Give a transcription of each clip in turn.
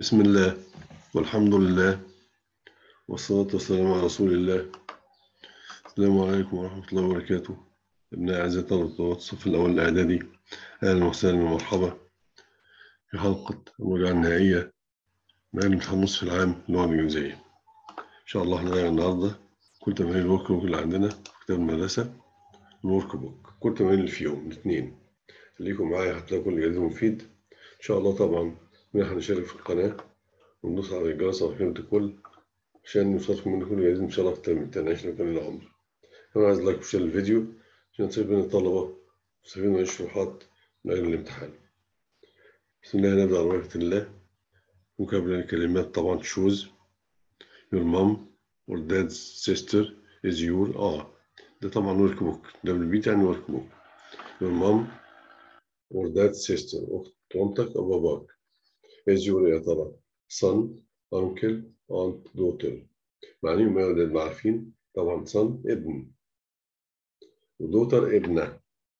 بسم الله والحمد لله والصلاة والسلام على رسول الله السلام عليكم ورحمة الله وبركاته أبناء أعزائي طلبة الصف الأول الإعدادي أهلا وسهلا ومرحبا في حلقة المراجعة النهائية من امتحان نصف العام اللغة الإنجليزية إن شاء الله هنراجع النهاردة كل تمارين الورك بوك اللي عندنا في كتاب المدرسة الورك بوك كل تمارين اللي فيهم الاثنين خليكم معايا هتلاقوا كل جديد مفيد إن شاء الله طبعا نحن نشارك في القناة وندوس على الجرس على قيمة الكل عشان نوصلكم من كل جديد إن شاء الله في الترم التاني عشان كان العمر أنا عايز لايك وشير الفيديو عشان تصير بين الطلبة وتستفيد من الشروحات من أجل الامتحان بسم الله نبدأ على بركة الله مكابلة الكلمات طبعا choose your mom or dad's sister is your آه ده طبعا ورك بوك ده بالبيت يعني ورك بوك your mom or dad's sister أخت مامتك أو باباك is your يا ترى son uncle aunt daughter معنيهم يا ولاد عارفين طبعا son ابن ودوتر ابنة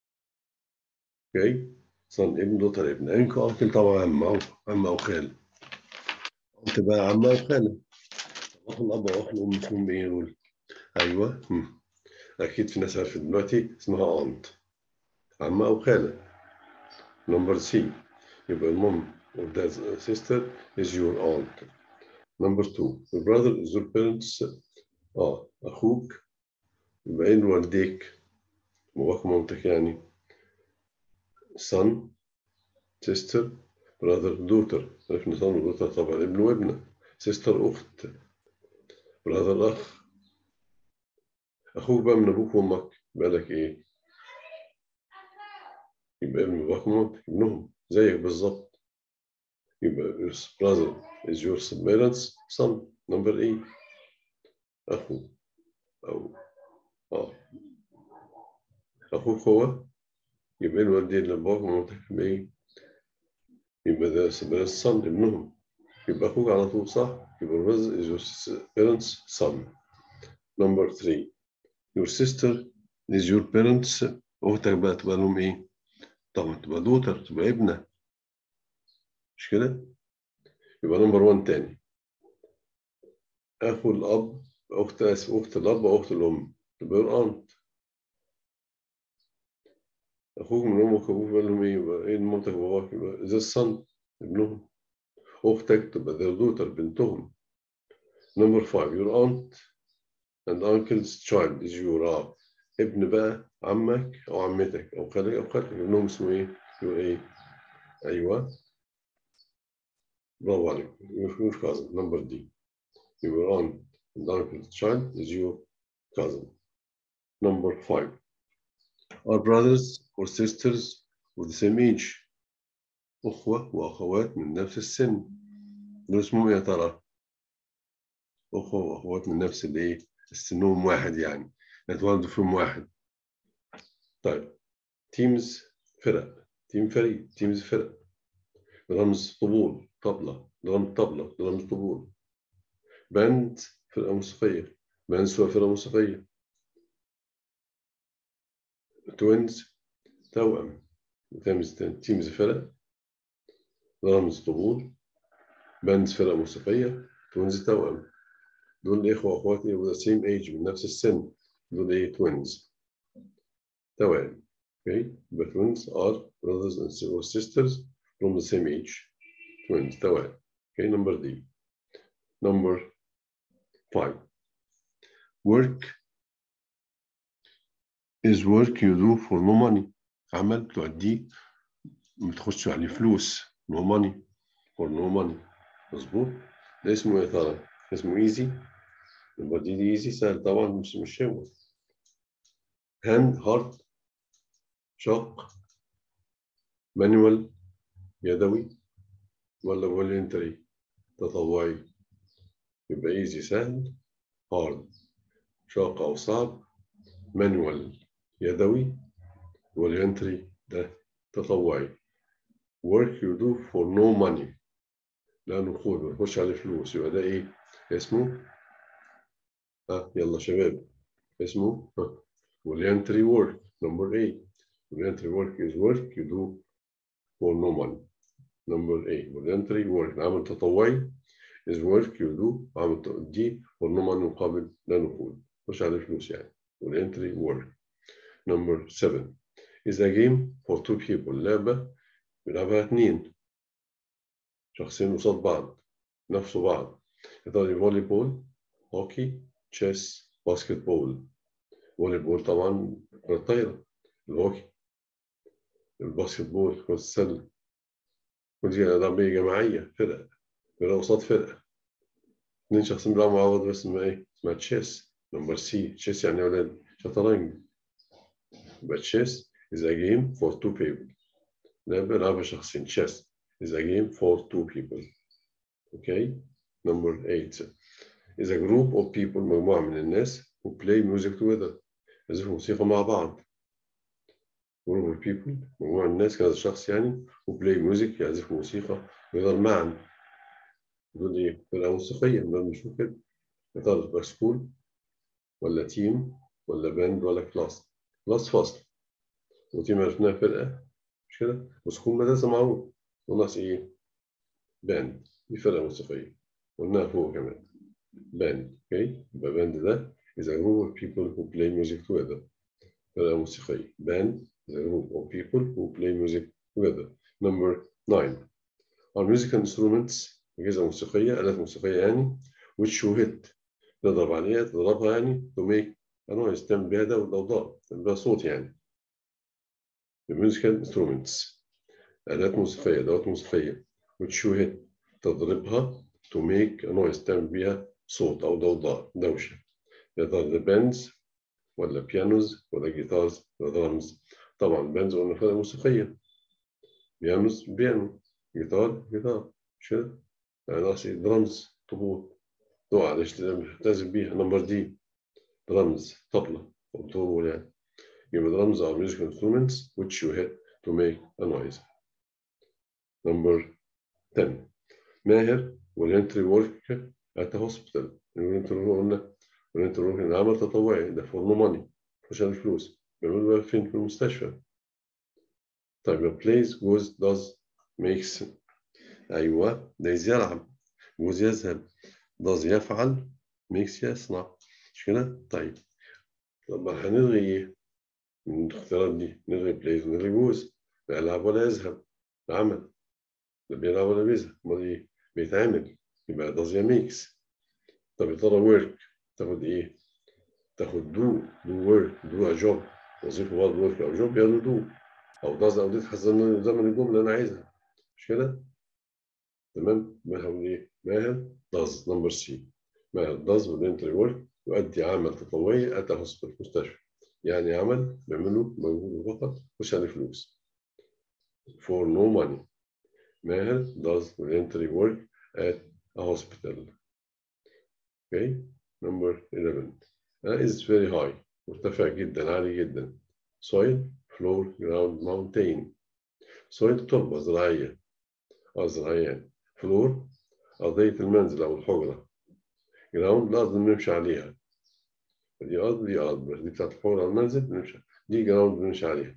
اوكي son ابن دوتر ابنة انكو uncle طبعا عم أو عم أو خال انت بقى عم أو خالة أخ الأب أو أخ الأم اسمهم إيه دول أيوه هم. أكيد في ناس عارفة دلوقتي اسمها aunt عم أو خالة نمبر سي يبقى المام or dad's sister is your aunt. Number two, your brother is your parents. اه اخوك يبقى ايه والديك باباك ومامتك يعني son sister brother daughter عرفنا son و daughter طبعا ابن وابنة sister اخت brother اخ اخوك بقى من ابوك وامك يبقى لك ايه يبقى ابن باباك ومامتك ابنهم زيك بالظبط يبقى your brother is your parents son number ايه أخو أو آه أخوك هو يبقى الوالدين لباباك ومامتك يبقى إيه؟ يبقى ده ده الصن ابنهم يبقى أخوك على طول صح يبقى brother is your parents son number three your sister is your parents أختك بقى تبقى لهم إيه؟ طبعا تبقى دوتر تبقى ابنة مش كده؟ يبقى نمبر 1 تاني أخو الأب أخت أخت الأب وأخت الأم تبقى الأنت أخوك من أمك وأبوك بقى لهم إيه يبقى إيه مامتك وباباك يبقى زي الصن ابنهم أختك تبقى their daughter بنتهم number five your aunt and uncle's child is your آه ابن بقى عمك أو عمتك أو خالك أو خالتك ابنهم اسمه إيه؟ يبقى إيه؟ أيوه برافو عليك your cousin number D your aunt and uncle's child is your cousin. Number five, are brothers or sisters with the same age. أخوة وأخوات من نفس السن. دول اسمهم إيه يا ترى؟ أخوة وأخوات من نفس الإيه؟ سنهم واحد يعني. اتولدوا فيهم واحد. طيب تيمز فرق. تيم فريق. تيمز فرق. رمز طبول طبلة. رمز طبلة. رمز طبول. باند فرقة موسيقية باند سواء فرقة موسيقية توينز توأم تيمز فرق رمز طبول باندز فرقة موسيقية توينز توأم دول إخوة وأخوات إيه وذا سيم إيج من نفس السن دول إيه توينز توأم okay but twins are brothers and sisters from the same age twins توأم okay number D number five. Work is work you do for no money. عمل تؤديه ما تخش عليه فلوس no money for no money مظبوط ده اسمه ايه ترى؟ اسمه easy يبقى دي دي easy سهل طبعا مش مش هو hand hard شق manual يدوي ولا voluntary تطوعي يبقى ايزي سهل هارد شاق أو صعب مانوال يدوي والينتري ده تطوعي work you do for no money لأنه نقود ما نخش عليه فلوس يبقى ده إيه اسمه ها يلا شباب اسمه ها والينتري work number 8 والينتري work is work you do for no money number A voluntary work العمل التطوعي is work you do عمل دي for no money مقابل لا نقود مش عليه فلوس يعني voluntary work number 7 is a game for two people لعبة بيلعبها اتنين شخصين قصاد بعض نفسوا بعض يا ترى فولي بول هوكي تشيس باسكت بول فولي بول طبعا كرة الطايرة الهوكي الباسكت بول كرة السلة ودي ألعاب جماعية فرقة فرقة قصاد فرقة اتنين شخصين بيلعبوا مع بعض بس اسمها إيه؟ اسمها تشيس نمبر سي تشيس يعني يا ولاد شطرنج يبقى تشيس is a game for two people لعبة لعبة شخصين chess is a game for two people okay number eight is a group of people مجموعة من الناس who play music together يعزفوا موسيقى مع بعض group of people مجموعة من الناس كذا شخص يعني who play music يعزفوا موسيقى together معا دول ايه فرقة موسيقية ما بنشوف كده يا ترى تبقى سكول ولا تيم ولا باند ولا كلاس كلاس فصل وتيم عرفناها فرقة مش كده وسكول مدرسة معروف وناقص ايه باند دي فرقة موسيقية قلناها فوق كمان باند اوكي يبقى باند ده is a group of people who play music together فرقة موسيقية band is a group of people who play music together number nine are musical instruments أجهزة موسيقية آلات موسيقية يعني which you hit تضرب عليها تضربها يعني to make a noise تعمل بيها ضوضاء تعمل بيها صوت يعني the musical instruments آلات موسيقية أدوات موسيقية which you hit تضربها to make a noise تعمل بيها صوت أو ضوضاء دوشة يا ترى the bands ولا بيانوز ولا جيتارز ولا درامز طبعا بانز قلنا فرقة موسيقية بيانوز بيانو جيتار جيتار مش كده؟ يعني قصدي درامز طبول تقع ليش تعزف بيها نمبر دي درامز طبلة أو طبول يعني يبقى drums are musical instruments which you hit to make a noise number 10 ماهر voluntary work at a hospital voluntary قلنا voluntary work ده عمل تطوعي ده for no money عشان الفلوس بيعملوا بقى فين في المستشفى طيب plays goes does makes أيوة does يلعب goes يذهب does يفعل makes يصنع مش كده؟ طيب طب هنلغي ايه؟ من الاختيارات دي نلغي بلايز ونلغي جوز لا يلعب ولا يذهب عمل لا بيلعب ولا بيذهب امال ايه؟ بيتعمل يبقى does يا ميكس طب يا ترى ورك تاخد ايه؟ تاخد دو دو ورك دو ا جوب وظيفه برضه ورك او جوب يلا دو او does او ديت حسب زمن الجمله اللي انا عايزها مش كده؟ تمام؟ ماهر ايه؟ ماهر does نمبر سي ماهر does voluntary work يؤدي عمل تطوعي اتى هوسبيتال مستشفى يعني عمل بيعمله مجهود فقط مش عليه فلوس for no money ماهر does voluntary work at a hospital okay number 11 uh, is very high مرتفع جدا عالي جدا soil floor ground mountain soil تربة زراعية اه زراعية floor أرضية المنزل أو الحجرة ground الأرض اللي بنمشي عليها دي أرض دي أرض بس دي بتاعت الحجرة المنزل بنمشي دي جراوند بنمشي عليها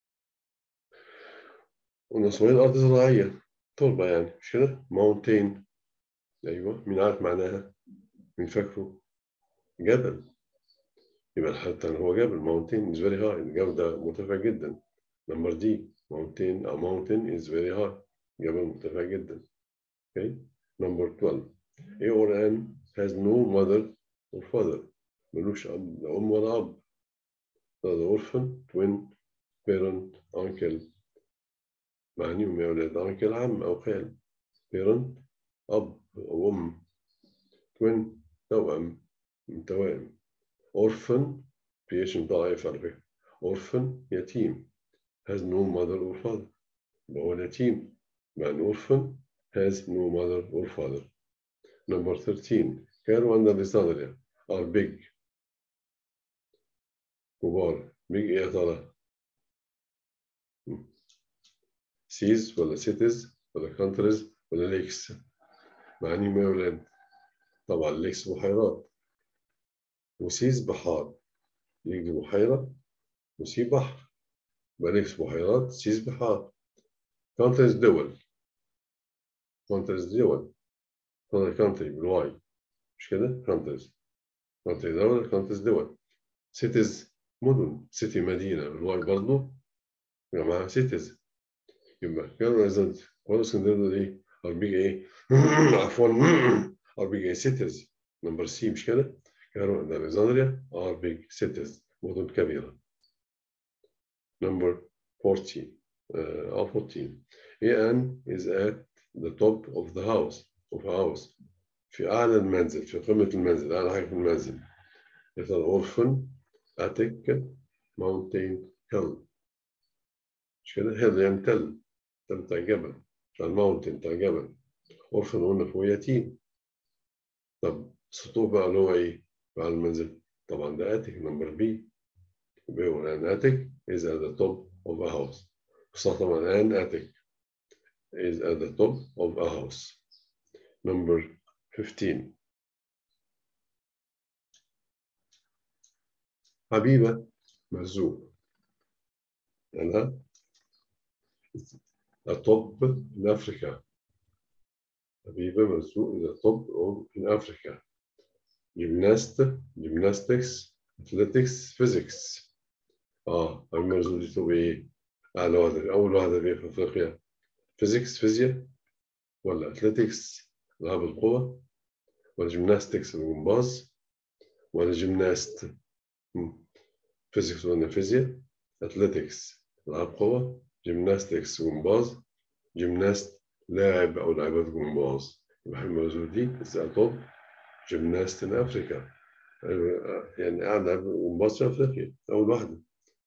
قلنا soil أرض زراعية تربة يعني مش كده ماونتين أيوه مين عارف معناها مين فاكره جبل يبقى حتى هو جبل ماونتين is very high الجبل ده مرتفع جدا نمبر دي mountain أو mountain is very high جبل مرتفع جدا okay number 12 A or N has no mother or father ملوش أب لا أم ولا أب هذا orphan twin parent uncle معنيهم يا ولاد uncle عم أو خال parent أب أو أم twin توأم من توائم orphan بيش ضعيف على فكرة orphan يتيم has no mother or father يبقى هو يتيم معنى orphan has no mother or father number 13 كانوا عند الرسالة are big كبار big ايه يا ترى seas ولا cities ولا countries ولا lakes معنيهم يا ولاد طبعا lakes بحيرات وسيز بحار يجي بحيرة وسي بحر يبقى lakes بحيرات سيز بحار countries دول countries دول فضل country بالواي مش كده countries country دولة countries دول cities مدن city مدينة بالواي برضه يبقى معاها cities يبقى كانوا ريزنت ولا اسكندريه دي ار ايه عفوا ار بيج ايه cities نمبر سي مش كده كانوا الكسندريا ار بيج cities مدن كبيرة number 14 uh, 14 Anne is at the top of the house of a house في أعلى المنزل في قمة المنزل أعلى حاجة في المنزل is an orphan attic mountain hill مش كده hill يعني تل تل بتاع جبل بتاع الماونتن بتاع جبل orphan قلنا فوق يتيم طب السطوح بقى اللي هو إيه؟ على المنزل طبعا ده attic نمبر بي يبقى هو an attic is at the top of a house صح طبعا an attic is at the top of a house number 15 حبيبة مرزوق أنا a top in Africa حبيبة مرزوق is a top in Africa gymnast gymnastics athletics physics اه حبيبة مرزوق دي تبقى ايه أعلى واحدة أول واحدة في أفريقيا فيزيكس فيزياء ولا أتلتكس ألعاب القوة ولا جيمناستكس الجمباز ولا جيمناست فيزيكس ولا فيزياء أتلتكس ألعاب قوة جيمناستكس جمباز جيمناست لاعب أو لاعبات جمباز يبقى الموضوع دي توب جيمناست in أفريقيا يعني قاعد جمباز في أفريقيا أول واحدة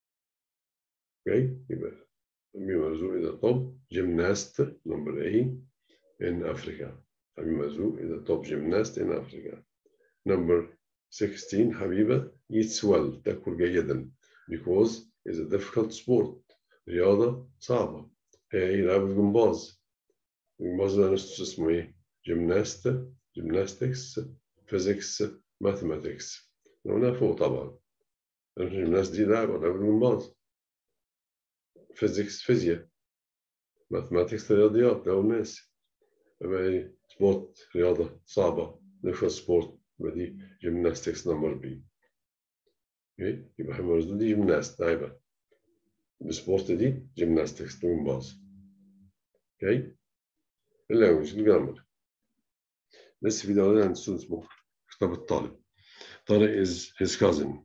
اوكي يبقى مرزوق إذا توب جيمناست نمبر A in Africa حبيب مرزوق إذا توب جيمناست in Africa number 16 حبيبة eats well تأكل جيدا because it's a difficult sport رياضة صعبة هي يلعب الجمباز الجمباز ده نفسه اسمه ايه؟ جيمناست جيمناستكس فيزيكس ماثيماتكس هنا فوق طبعا الجيمناست دي لاعب لعب الجمباز فيزيكس فيزياء ماثماتكس رياضيات لو الناس يبقى ايه سبورت رياضة صعبة نفس سبورت يبقى دي جيمناستكس نمبر بي اوكي يبقى حمار دي جيمناست لعيبة السبورت دي جيمناستكس جمباز اوكي اللانجوج الجرامر لسه في دولة عند ستودنتس بوك كتاب الطالب طارق is his cousin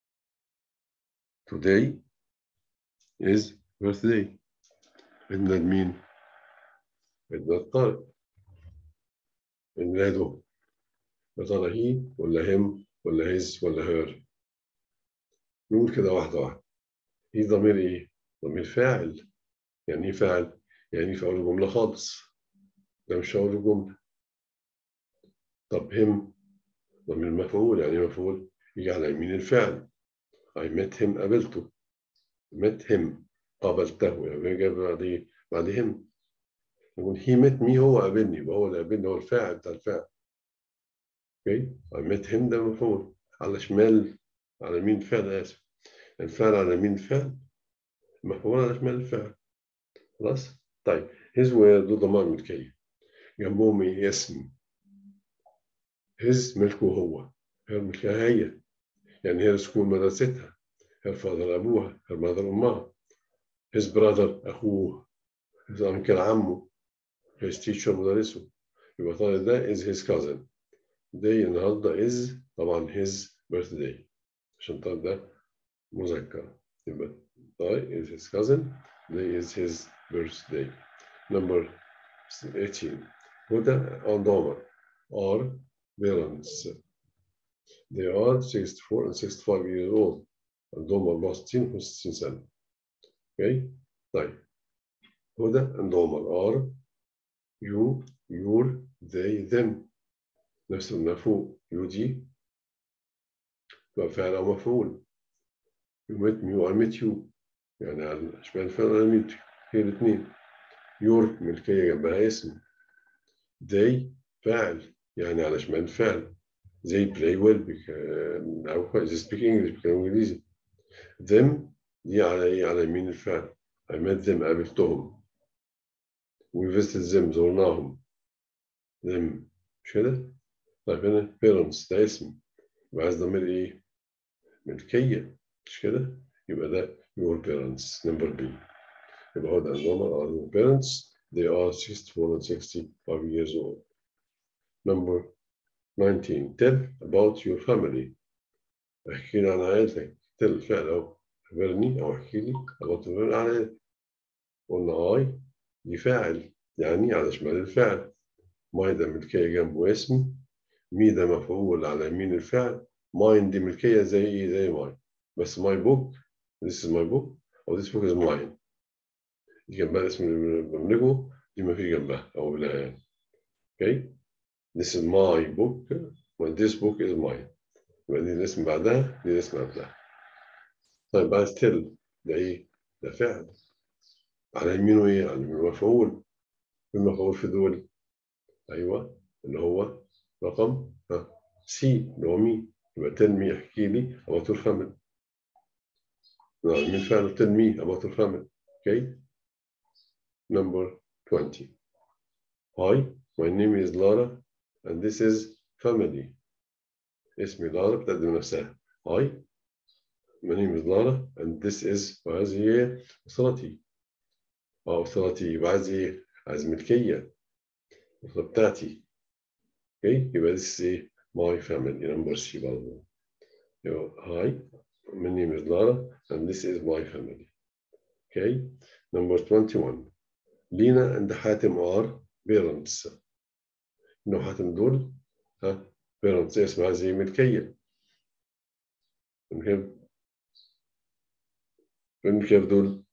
today is birthday عيد ميلاد مين؟ عيد ميلاد طارق عيد ميلاده يا ترى هي ولا هم ولا هيز ولا هير نقول كده واحدة واحدة هي ضمير ايه؟ ضمير فاعل يعني ايه فاعل؟ يعني في أول الجملة خالص ده مش أول الجملة طب هم ضمير مفعول يعني مفعول يجي على يمين الفعل I met him قابلته met him قابلته يعني جاب بعد ايه؟ بعد هم نقول he met me هو قابلني يبقى هو اللي قابلني هو الفاعل بتاع الفعل اوكي I met him ده مفعول على شمال على يمين الفعل اسف الفعل على يمين الفعل مفعول على شمال الفعل خلاص طيب his where له ضمائر ملكية جنبهم ايه اسم his ملكه هو هي ملكها هي يعني هي سكون مدرستها her father أبوها her mother أمها his brother أخوه his uncle عمه his teacher مدرسه يبقى طارق ده is his cousin day النهارده is طبعا his birthday عشان طارق ده مذكر يبقى طارق is his cousin day is his birthday number 18 هدى and Omar are parents they are 64 and 65 years old عندهم 64 و 65 سنة اوكي طيب هدى and Omar are you your they them نفس المفعول يو دي تبقى فعل أو مفعول you met me or met you يعني على شمال الفعل على meet هي الاثنين your ملكية جنبها اسم they فاعل يعني على شمال الفعل زي play well بك... أو they speak English بيتكلموا إنجليزي them دي على إيه على يمين الفعل I met them قابلتهم we visited them زرناهم them مش كده؟ طيب هنا parents ده اسم يبقى عايز ضمير ايه؟ ملكية مش كده؟ يبقى ده your parents number B يبقى هو ده normal are your parents they are 64 and 65 years old number 19 tell about your family احكي لي عن عائلتك tell فعل أو أخبرني أو احكي لي about your عن عائلتك قلنا I دي فاعل يعني على شمال الفعل ماي ده ملكية جنبه اسم مي ده مفعول على يمين الفعل ماين دي ملكية زي ايه زي ماي بس ماي بوك this is my book أو this book is mine دي جنبها الاسم اللي بملكه دي ما في جنبها أو لا يعني okay this is my book and this book is mine يبقى دي الاسم بعدها دي الاسم قبلها طيب بعد still ده ايه ده فعل على يمينه ايه على يمينه مفعول المفعول في دول ايوه اللي هو رقم ها سي اللي هو مين يبقى تنمي احكي لي about your family نعم مين فعل تنمي about your family okay number 20 hi my name is Lara and this is family اسمي لارا بتقدم نفسها hi my name is Lara and this is وهذه هي أسرتي أو أسرتي يبقى عايز إيه؟ عايز ملكية الأسرة بتاعتي Okay, يبقى this is my family number C برضه. يبقى hi, my name is Lara and this is my family. Okay, number 21. Lina and Hatim are parents. إنه حاتم دول ها parents اسمها زي ملكية. من كيف من كيف دول؟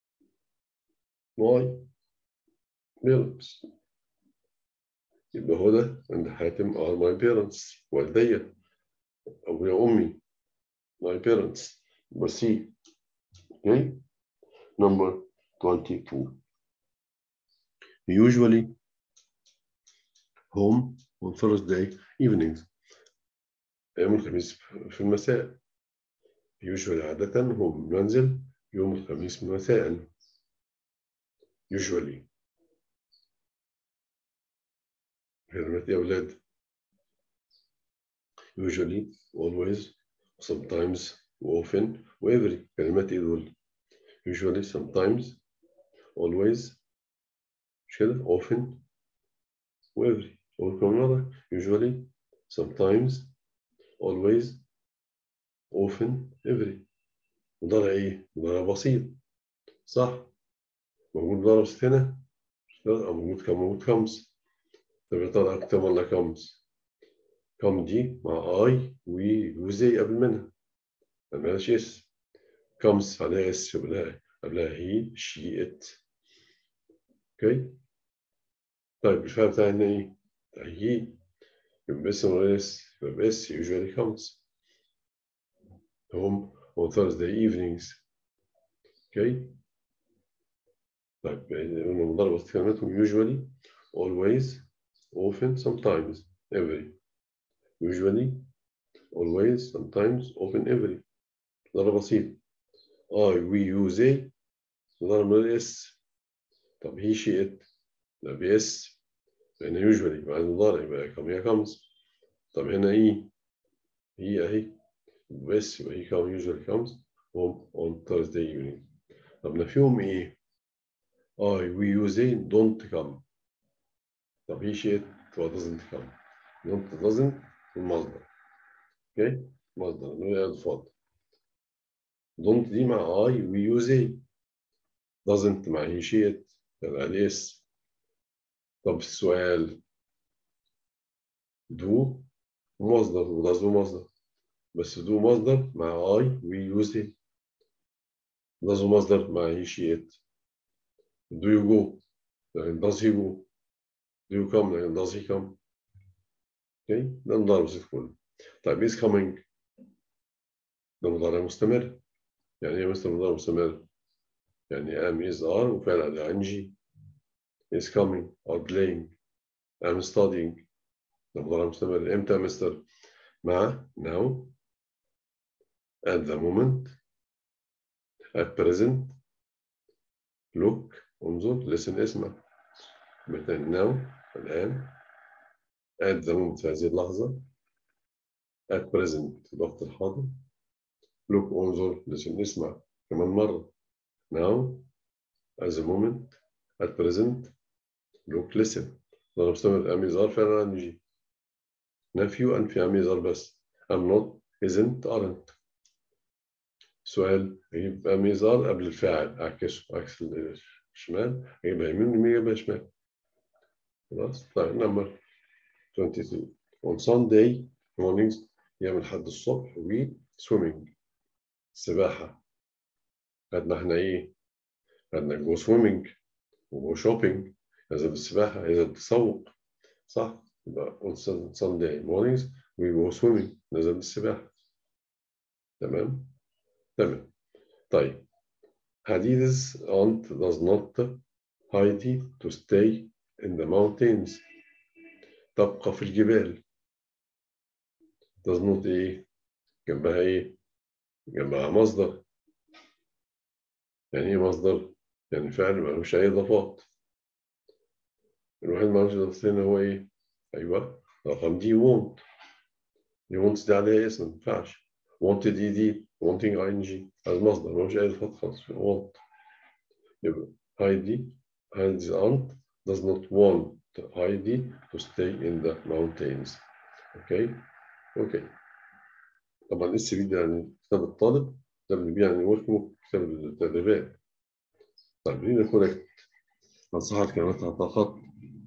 my parents. يبقى هدى عند حاتم are my parents والدي أبويا وأمي my parents يبقى C okay number 22 usually home on Thursday evenings يوم الخميس في المساء usually عادة هم المنزل يوم الخميس مساء usually كلمات يا أولاد usually always sometimes often every كلمات إيه دول usually sometimes always مش كده often every أقول كم مرة usually sometimes always often every مضارع إيه؟ مضارع بسيط صح موجود مضارع بسيط هنا أو موجود كم موجود خمس طب يا ترى أكتر ولا كمز؟ كم دي مع أي وزي قبل منها ملهاش اسم كمز عليها اس قبلها قبلها هي شي ات اوكي طيب الفعل بتاعنا ايه؟ هي يبقى اسم ولا اس يبقى اس usually comes home on Thursday evenings اوكي طيب قلنا مضاربة كلماتهم usually always often, sometimes, every. Usually, always, sometimes, often, every. ضرب بسيط. I, we, you, they. ضرب من الاس. طب he, she, it. لا بيس. هنا usually مع المضارع يبقى come here comes. طب هنا ايه؟ هي اهي. بس يبقى he come usually comes home on Thursday evening. طب نفيهم ايه؟ I, we, you, they don't come. طب he she it doesn't come don't doesn't المصدر اوكي مصدر اللي هي الفاضل don't دي مع I we use it doesn't مع he she it يبقى ليس طب السؤال do مصدر وdoes مصدر بس do مصدر مع I we use it does مصدر مع he she it do you go يعني does he go Do you come? And does he come? Okay, ده مضارع بسيط كله. طيب is coming ده مضارع مستمر. يعني ايه مثل مضارع مستمر؟ يعني am is are وفعل على ing is coming are playing am studying ده مضارع مستمر. امتى يا مستر؟ مع now at the moment at present look انظر listen اسمع مثلا now الآن at the moment في هذه اللحظة at present الوقت الحاضر look انظر لازم نسمع كمان مرة now as a moment at present look listen ده مستمر أمي ظهر فعلا نجي نفي أنفي أمي ظهر بس I'm not isn't aren't سؤال يجيب أمي ظهر قبل الفاعل أعكسه عكس الشمال يجيبها يمين يجيبها شمال خلاص طيب نمبر 23 on Sunday mornings يوم الحد الصبح we swimming سباحة خدنا احنا ايه؟ خدنا جو swimming وجو shopping هذا بالسباحة هذا بالتسوق صح؟ يبقى on Sunday mornings we go swimming هذا بالسباحة تمام؟ تمام طيب Hadi's aunt does not Heidi to stay in the mountains تبقى في الجبال does not ايه جنبها ايه جنبها مصدر يعني ايه مصدر يعني فعل ملوش اي اضافات الواحد ملوش اضافتين هو ايه ايوه رقم دي won't دي won't دي عليها اسم ما ينفعش wanted دي دي wanting ing هذا مصدر ملوش اي اضافات خالص want يبقى هايدي Heidi's aunt does not want Heidi to stay in the mountains. Okay? Okay. طبعا اس بي ده يعني كتاب الطالب ده اللي يعني واسمه كتاب التدريبات. طيب هنا كوريكت انصحك كلمات على خط.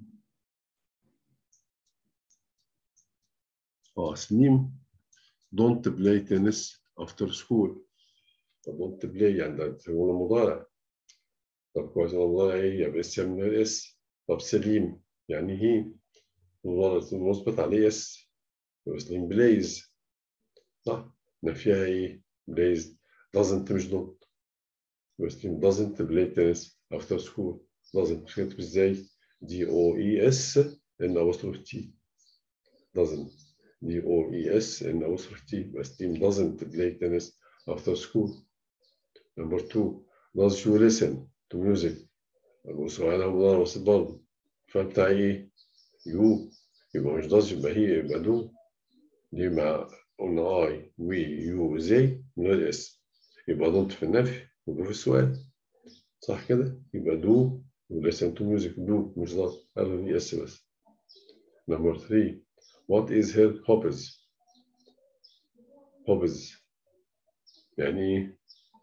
اه سليم don't play tennis after school. طب don't play يعني ده هو مضارع. طب كويس المضارع ايه؟ يبقى اس من الاس. طب سليم يعني هي المثبت عليه اس سليم بلايز صح نفيها ايه بلايز doesn't مش don't سليم doesn't play tennis after school doesn't كتب ازاي دي او اي اس ان apostrophe تي doesn't دي او اي اس ان apostrophe تي بس سليم doesn't play tennis after school number two does you listen to music سؤال أبو بسيط برضه فبتاع إيه؟ يو يبقى مش does يبقى هي يبقى دو دي مع قلنا أي وي يو زي من غير اس يبقى دونت في النفي ودو في السؤال صح كده؟ يبقى دو ولسن تو ميوزك دو مش does قالوا دي اس بس نمبر 3 what is her hobbies؟ hobbies يعني إيه؟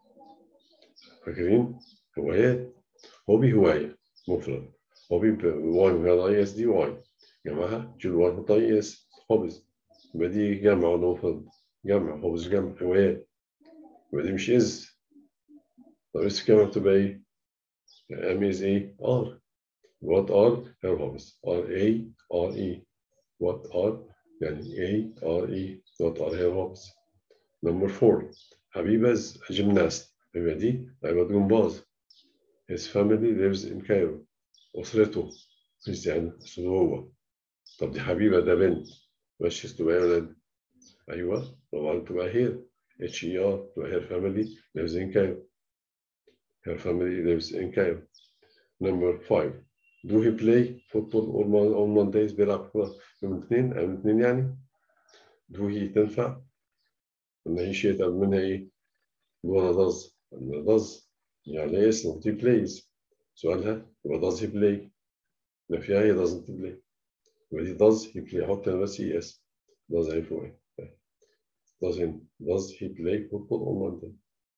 فاكرين؟ هوايات هوبي هواية مفرد هوبي واي وهذا اي اس دي واي جمعها جيل واي حط اي اس هوبز يبقى دي جمع ولا مفرد جمع هوبز جمع هوايات يبقى دي مش از طب اس كمان تبقى ايه؟ ام از ايه؟ ار what are her hobbies R A R E what are يعني A R E what are her hobbies number four حبيبة جيمناست يبقى دي لعبة جمباز His family lives in Cairo. أسرته مش يعني أسرته هو. طب دي حبيبة ده بنت. مش تبقى يا ولاد. أيوه طبعا تبقى هير. H E R تبقى her family lives in Cairo. Her family lives in Cairo. Number five. Do he play football on, on Mondays بيلعب كورة يوم الاثنين أيام الاثنين يعني؟ Do he تنفع؟ إن هي شيء قبل منها إيه؟ ولا does؟ does يعني اسم he plays سؤالها يبقى does he play نفيها هي doesn't play يبقى دي does he play حط هنا بس اي اس does هي فوق does he does he play football on Monday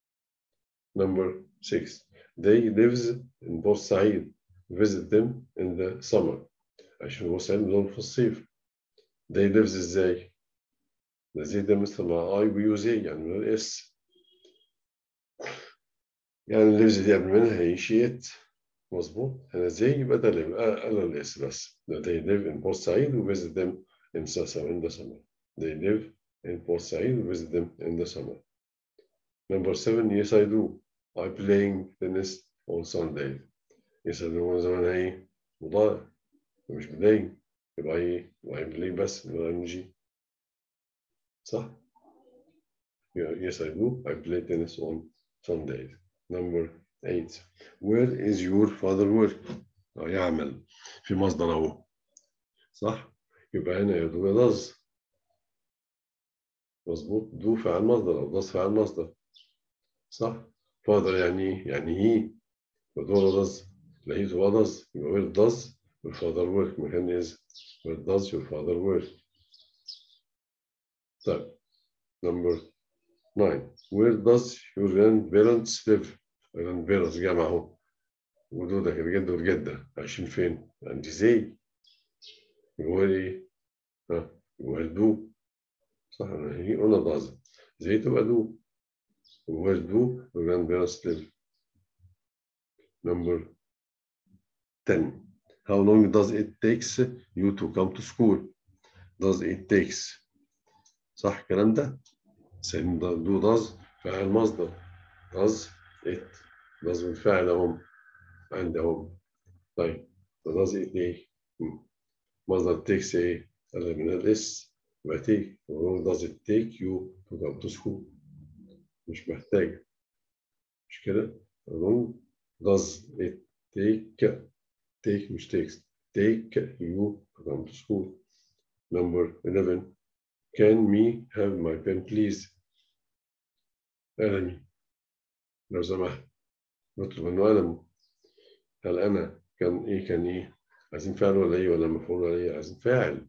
number six they lives in Port Said visit them in the summer عشان بورسعيد دول في الصيف they lives ازاي ده زي ده مثل مع اي ويو زي يعني من الاس يعني الليفز دي قبل منها هي شيت مظبوط هنا زي يبقى ده اللي يبقى انا الاس بس they live in Port Said we visit them in summer in the summer they live in Port Said we visit them in the summer number seven yes I do I playing tennis on Sunday yes I do من زمان ايه مضارع مش playing يبقى ايه يبقى play بس من غير نجي صح yes I do I play tennis on Sundays number 8 where is your father work يعمل في مصدر اهو صح يبقى هنا يدو يضز مظبوط دو فعل مصدر أو ضز فعل مصدر صح فاضل يعني ايه؟ يعني هي ودور does لقيت هو does يبقى where does your father work مكان is where does your father work طيب number nine where does your grandparents live grandparents جمع اهو ودودك الجد والجدة عايشين فين؟ عند زي يبقى ايه؟ ها يبقى دو صح هي قلنا does زي تبقى دو where do your grandparents live Number 10. How long does it takes you to come to school? Does it takes صح الكلام ده؟ سين do does فعل مصدر does it does بالفعل اهم عندهم طيب does it ايه؟ مصدر takes ايه؟ هذا من الاس يبقى take how long does it take you to come to school؟ مش محتاج مش كده؟ how long does it take take مش takes take you to come to school number 11 can me have my pen please قلمي لو سمحت نطلب منه قلمه هل انا كان ايه كان ايه عايزين فاعل ولا ايه ولا مفعول ولا ايه عايزين فاعل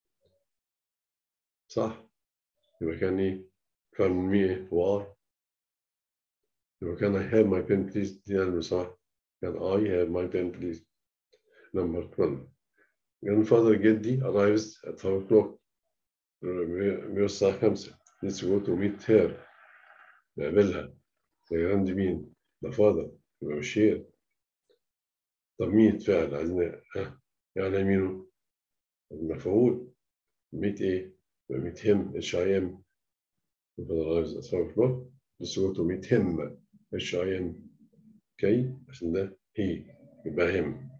صح يبقى كان ايه كان مي ايه وار يبقى كان I have my pen please دي أنا صح كان I have my pen please number 12 grandfather جدي arrives at 5 o'clock بيوصل الساعة 5 let's go to meet her نقابلها يا عند مين؟ ده father يبقى مش هي طب ميت فعل عايزين ها يعني مينه؟ المفعول ميت ايه؟ يبقى ميت him اتش اي ام grandfather arrives at 5 o'clock let's go to meet him اتش اي ام كي عشان ده هي يبقى هم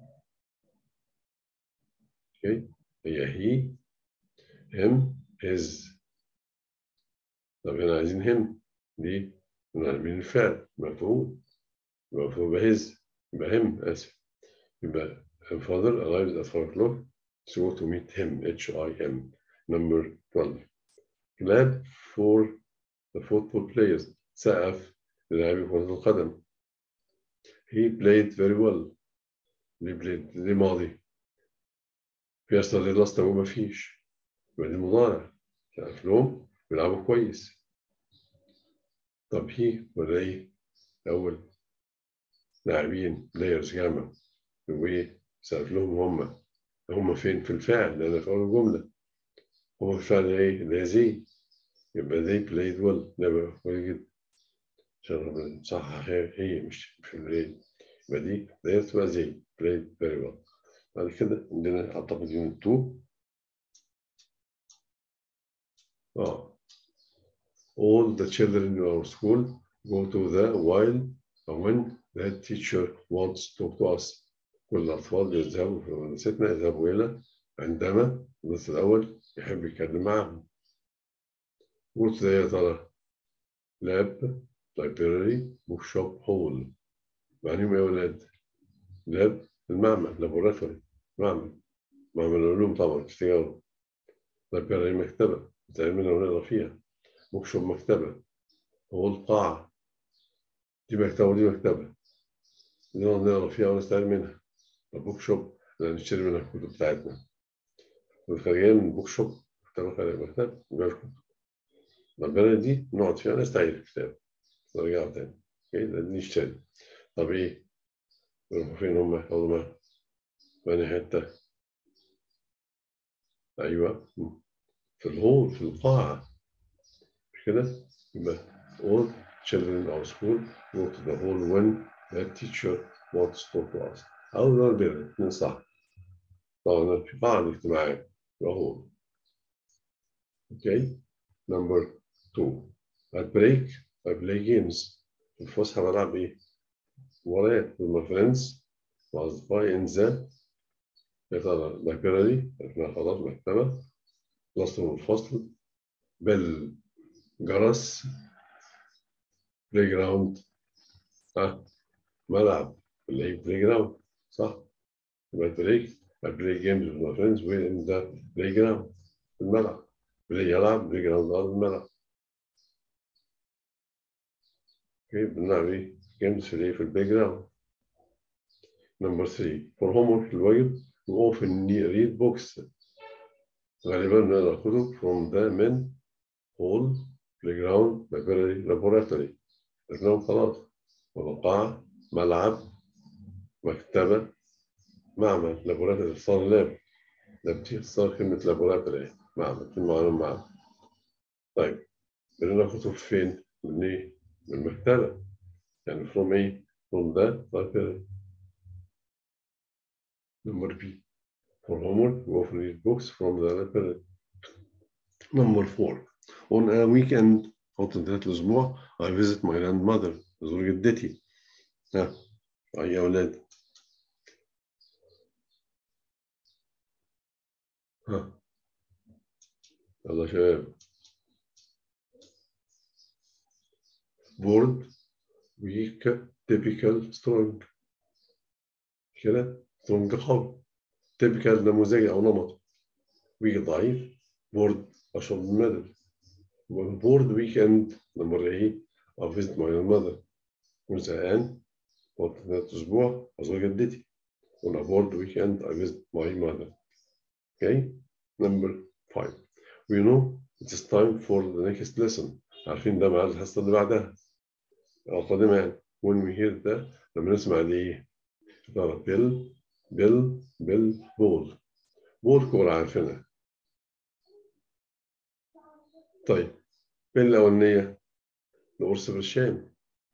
اوكي هي هي هم هز طب هنا عايزين هم دي من الفعل مفعول مفعول بهز يبقى هم اسف يبقى father arrives at 5 o'clock so to meet him H I M number 12 clap for the football players سقف للاعبي كرة القدم he played very well ليه played ليه ماضي في أصلا ليه لاست ما فيش يبقى دي مضارع سقف لهم بيلعبوا كويس طب هي ولا ايه أول لاعبين players جامع وإيه سقف لهم هم هم فين في الفعل لأن في أول جملة هم في الفعل إيه اللي هي زي يبقى they played well ده كويس جدا عشان صح هي مش في البلاي يبقى دي ديت تبقى زي played very well بعد كده عندنا أعتقد يونت 2 اه all the children in our school go to the while when the teacher wants to talk to us كل الأطفال يذهبوا في مدرستنا يذهبوا إلى عندما النص الأول يحب يتكلم معهم قلت ده يا ترى لاب لايبراري بوك شوب هول معنيهم ايه يا ولاد؟ لاب المعمل لابوراتوري معمل معمل العلوم طبعا تشتغلوا لايبراري مكتبة بتعملها ونقرا فيها بوك شوب مكتبة هول قاعة دي مكتبة ودي مكتبة دي نقرا فيها ونستعين منها البوك شوب نشتري منها الكتب بتاعتنا والخارجين من البوك شوب مكتبة خارج مكتبة نجيب كتب البلد دي نقعد فيها نستعير الكتاب نرجع تاني اوكي ده نشتري طب ايه يروحوا فين هم يقعدوا معاهم في حتة ايوه في الهول في القاعة مش كده يبقى all children in our school go to the hall when the teacher wants to talk to us أو ده البر الاثنين صح طبعا في قاعة اجتماعية يبقى هول اوكي نمبر 2 at break I play games في الفسحة بلعب إيه؟ مباريات with my friends وأصدقائي in the يا ترى library إحنا خلاص مكتبة خلصت من الفصل بل جرس بلاي جراوند ها ملعب اللي هي بلاي جراوند صح؟ يبقى بريك I play games with my friends in the playground في الملعب بلاي يلعب بلاي جراوند على الملعب اوكي بنلعب ايه جيمز في الايه في البلاي جراوند نمبر 3 for homework الواجب we often read books غالبا بنقرا كتب from the men hall playground library laboratory playground خلاص وقاعة ملعب مكتبة معمل laboratory صار لاب لاب صار كلمة laboratory معمل في معمل معمل طيب بدنا كتب فين؟ من ايه؟ من المكتبة يعني from ايه؟ from the library number B For homework, we often read books from the library. Number four. On a weekend أو ثلاث الأسبوع I visit my grandmother أزور جدتي. ها أي يا أولاد؟ ها يلا يا شباب. bored weak typical strong كده strong قوي typical نموذجي أو نمط weak ضعيف bored أشرب من المدد bored weekend نمر إيه I visit my mother وزهقان قلت ثلاث أسبوع أزور جدتي on a bored weekend I visit my mother okay number five we know it's time for the next lesson عارفين ده ميعاد الحصة اللي بعدها القادمة يعني when we hear ده لما نسمع دي إيه ترى بيل بيل بيل بول بول كورة عارفينها طيب بيل الأولانية القرص بالشام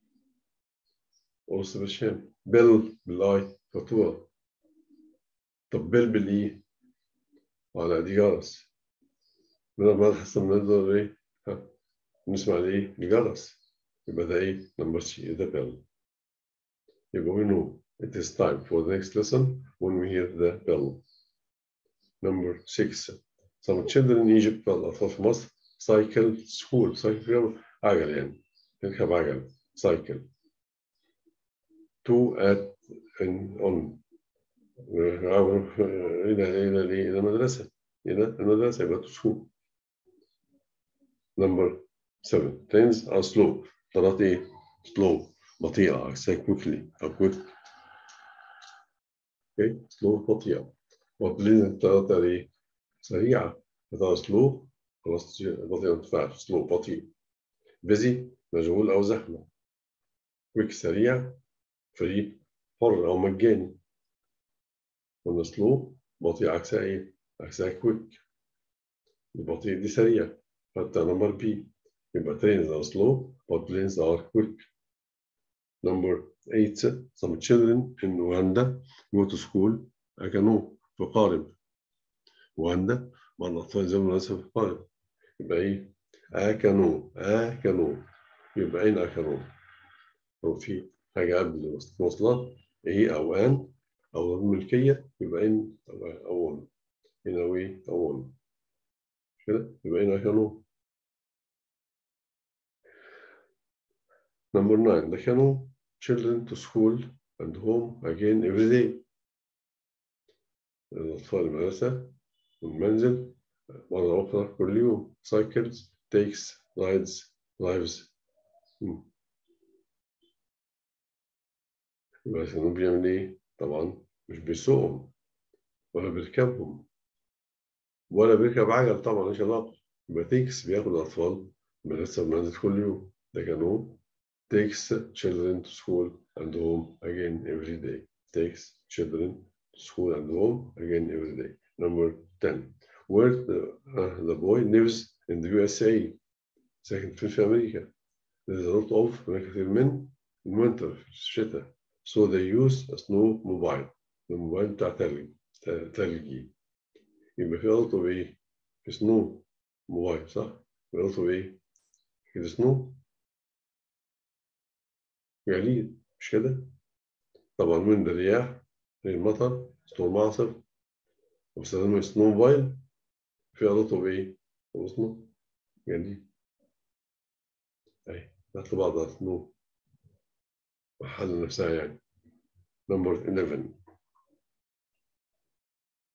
قرص بالشام بيل بالآي فاتورة طب بيل بالإي على دي جرس من ما تحصل نقدر إيه ها نسمع لإيه الجرس يبقى ده إيه نمبر سي ده بيل يبقى we know it is time for the next lesson when we hear the bell. Number six. Some children in Egypt الأطفال في مصر cycle school cycle عجل يعني تركب عجل cycle to at and on إلى إلى إلى المدرسة إلى المدرسة يبقى to school. Number seven. Trains are slow. طلعت إيه؟ slow بطيئة عكسها quickly أو quick اوكي سلو بطيئة وبلين الثلاثة ايه سريعة هذا سلو خلاص بطيئة ما تنفعش سلو بطيء بيزي مشغول أو زحمة كويك سريع فري حر أو مجاني قلنا سلو بطيء عكسها ايه؟ عكسها كويك البطيء دي سريع حتى نمبر بي يبقى trains are slow but planes are quick number eight some children in Rwanda go to school أكانو في قارب رواندا مع الأطفال زي المدرسة في قارب يبقى إيه أكانو أكانو يبقى أين أكانو لو في حاجة قبل مواصلات إيه أو أن أو الملكية يبقى إن أو أون هنا وي أو أون كده يبقى أين أكانو Number nine, the canoe children to school and home again every day. الأطفال المدرسة والمنزل مرة أخرى كل يوم cycles takes rides lives يبقى الكانوا بيعمل إيه؟ طبعا مش بيسوقهم ولا بيركبهم ولا بيركب عجل طبعا مش علاقة يبقى takes بياخد الأطفال المدرسة والمنزل كل يوم ده كانوا takes children to school and home again every day. Takes children to school and home again every day. Number 10. Where the, uh, the boy lives in the USA. ساكن فين في أمريكا. There's a lot of هناك كثير من winter في الشتاء. So they use a snow mobile. الموبايل بتاع تلج تلجي. يبقى في a lot of إيه؟ في snow موبايل صح؟ في a lot of إيه؟ كده snow جليد مش كده؟ طبعا من الرياح المطر ستورم عاصف واستخدام سنو موبايل في رطب ايه؟ وسنو جليد اهي نطلب بعضها سنو محل نفسها يعني نمبر 11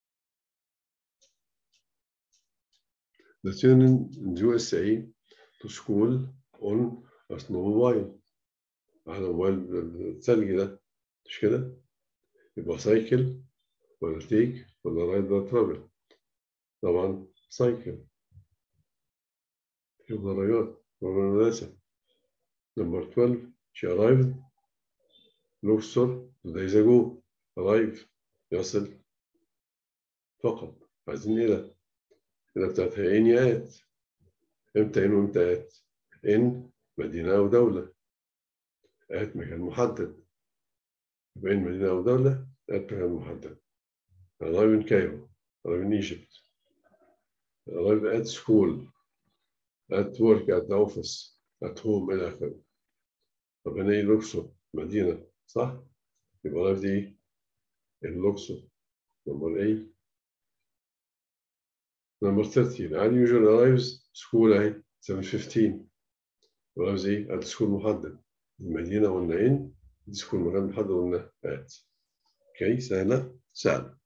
returning in the USA to school on a snowmobile على موبايل الثلج ده مش كده؟ يبقى سايكل ولا تيك ولا رايد ولا ترافل طبعا سايكل في درجات من المدرسة number 12 she arrived Luxor two days ago arrive يصل فقط عايزين ايه ده؟ كده بتاعتها ان يات امتى ان وامتى ات؟ ان مدينة أو دولة ات مكان محدد يبقى ان مدينة أو دولة ات مكان محدد arrive in Cairo arrive in Egypt arrive at school at work at the office at home إلى آخره طب هنا ايه لوكسور مدينة صح؟ يبقى arrive دي اللوكسور نمبر 8 نمبر 13 علي usually arrives school اهي 7:15 arrives ايه؟ at school محدد المدينة قلنا in دي سكول مكان محدد قلنا at اوكي سهلة سهلة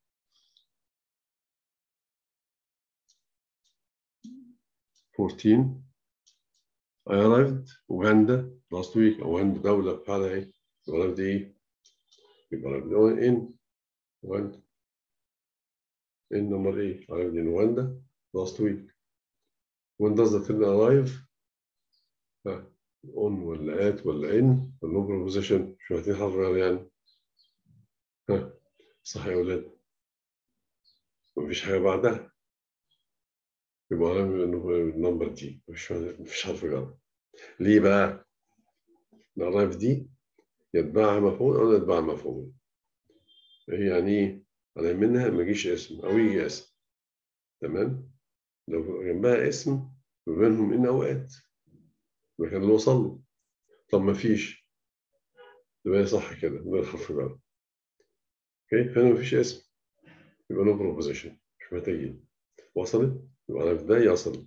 Fourteen. I arrived Uganda last week. Uganda دولة بحالها ايه؟ arrived ايه؟ يبقى arrived in Uganda. In number eight. Arrived in Uganda last week. When does the train arrive? ها on ولا at ولا in ولا no preposition مش محتاجين حرف غير يعني. ها صح يا ولاد؟ مفيش حاجة بعدها. يبقى النمبر دي مش مفيش حرف جر ليه بقى؟ الأرايف دي يتبعها مفعول أو يتبعها مفعول هي يعني إيه؟ على منها ما يجيش اسم أو يجي اسم تمام؟ لو جنبها اسم بينهم إن أوقات المكان اللي وصل له طب ما فيش يبقى صح كده من حرف جر اوكي هنا مفيش اسم يبقى نو بروبوزيشن مش محتاجين وصلت يبقى ده يصل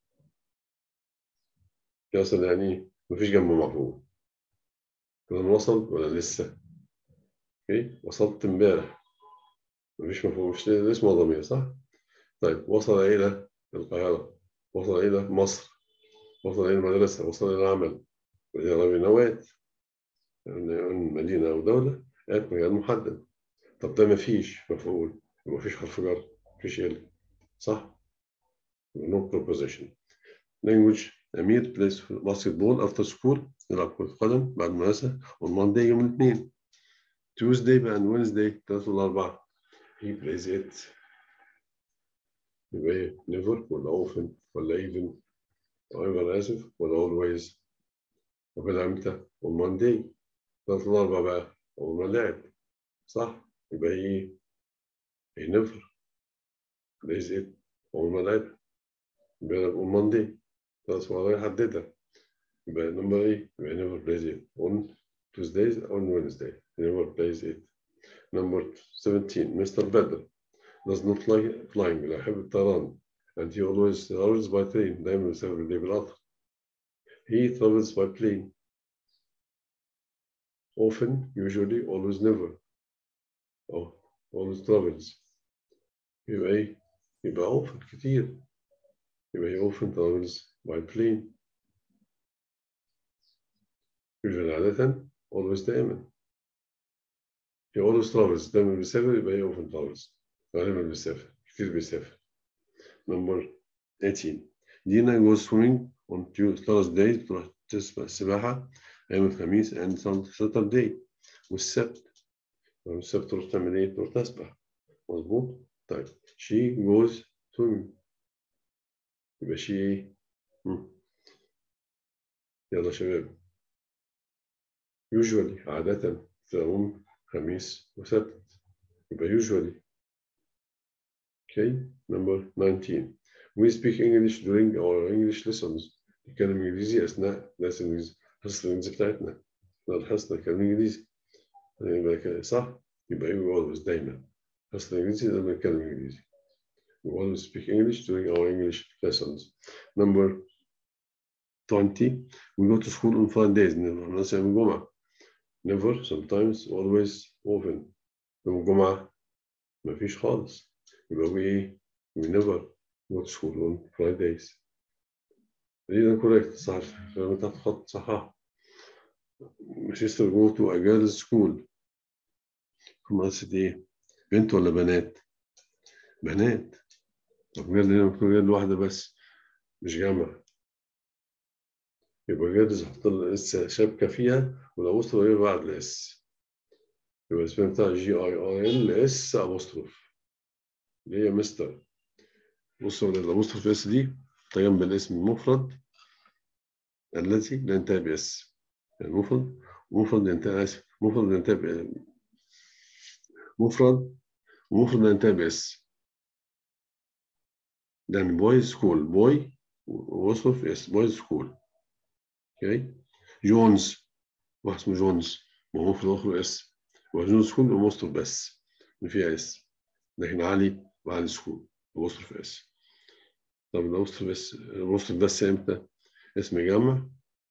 يصل يعني مفيش جنبه مفعول كده وصل ولا لسه اوكي وصلت امبارح مفيش مفهوم مش اسمه ضمير صح طيب وصل الى القاهره وصل الى مصر وصل الى المدرسه وصل الى العمل ودي ربي نوات مدينه او دوله قالت مكان محدد طب ده مفيش مفعول مفيش حرف جر مفيش ال صح no proposition language أمير plays basketball after school يلعب كرة قدم بعد المدرسة on Monday يوم الاثنين Tuesday بقى and Wednesday ثلاثة والأربعة he plays it يبقى إيه never ولا often ولا even ever آسف ولا always وبيلعب إمتى on Monday ثلاثة والأربعة بقى أول ما لعب صح يبقى إيه he never plays it أول ما لعب يبقى on Monday خلاص هو يحددها يبقى نمبر ايه يبقى never plays it on Tuesdays on Wednesday never plays it number 17 Mr. Bedr does not like flying لا يحب الطيران and he always travels by train دايما بيسافر بالليل بالقطر he travels by plane often usually always never oh always travels يبقى ايه يبقى often كتير يبقى he often travels by plane usually عادة always دائما he always travels دائما بيسافر يبقى he often travels غالبا بيسافر كتير بيسافر number 18 دينا goes swimming on Thursday تروح تسبح السباحة أيام الخميس and Saturday والسبت يوم السبت تروح تعمل إيه؟ تروح تسبح مظبوط؟ طيب she goes swimming يبقى شيء ايه؟ يلا شباب usually عادة تعوم خميس وسبت يبقى usually okay number 19 we speak English during our English lessons نتكلم إنجليزي أثناء درس الإنجليزي حصة الإنجليزي بتاعتنا الحصة نتكلم إنجليزي يبقى صح يبقى we always دايما حصة الإنجليزي دايما نتكلم إنجليزي We always speak English during our English lessons. Number 20. We go to school on Fridays. نروح مثلا يوم الجمعة. Never, sometimes, always, often. يوم الجمعة مفيش خالص. يبقى we we never go to school on Fridays إذا correct صح لما تحت خط صح my sister go to a girls school خماسة إيه بنت ولا بنات بنات طب جيرل هنا مكتوب جيرل واحدة بس مش جامعة يبقى جيرلز حط الاس شبكة فيها ولو وصلوا ايه بعد الاس يبقى اسمها بتاع جي اي اي ال اس ابوستروف اللي هي مستر بصوا الابوستروف اس دي تقام بالاسم المفرد الذي لا ينتهي باس يعني مفرد مفرد ينتهي اسف مفرد ينتهي ب- مفرد ومفرد لا ينتهي باس يعني بوي سكول بوي وصف اس بوي سكول اوكي جونز واحد اسمه جونز ما هو مفرد اخره اس وجونز سكول ومصرف بس ما فيها اس لكن علي وعلي سكول ومصرف اس طب المصرف بس المصرف بس امتى؟ اسم جمع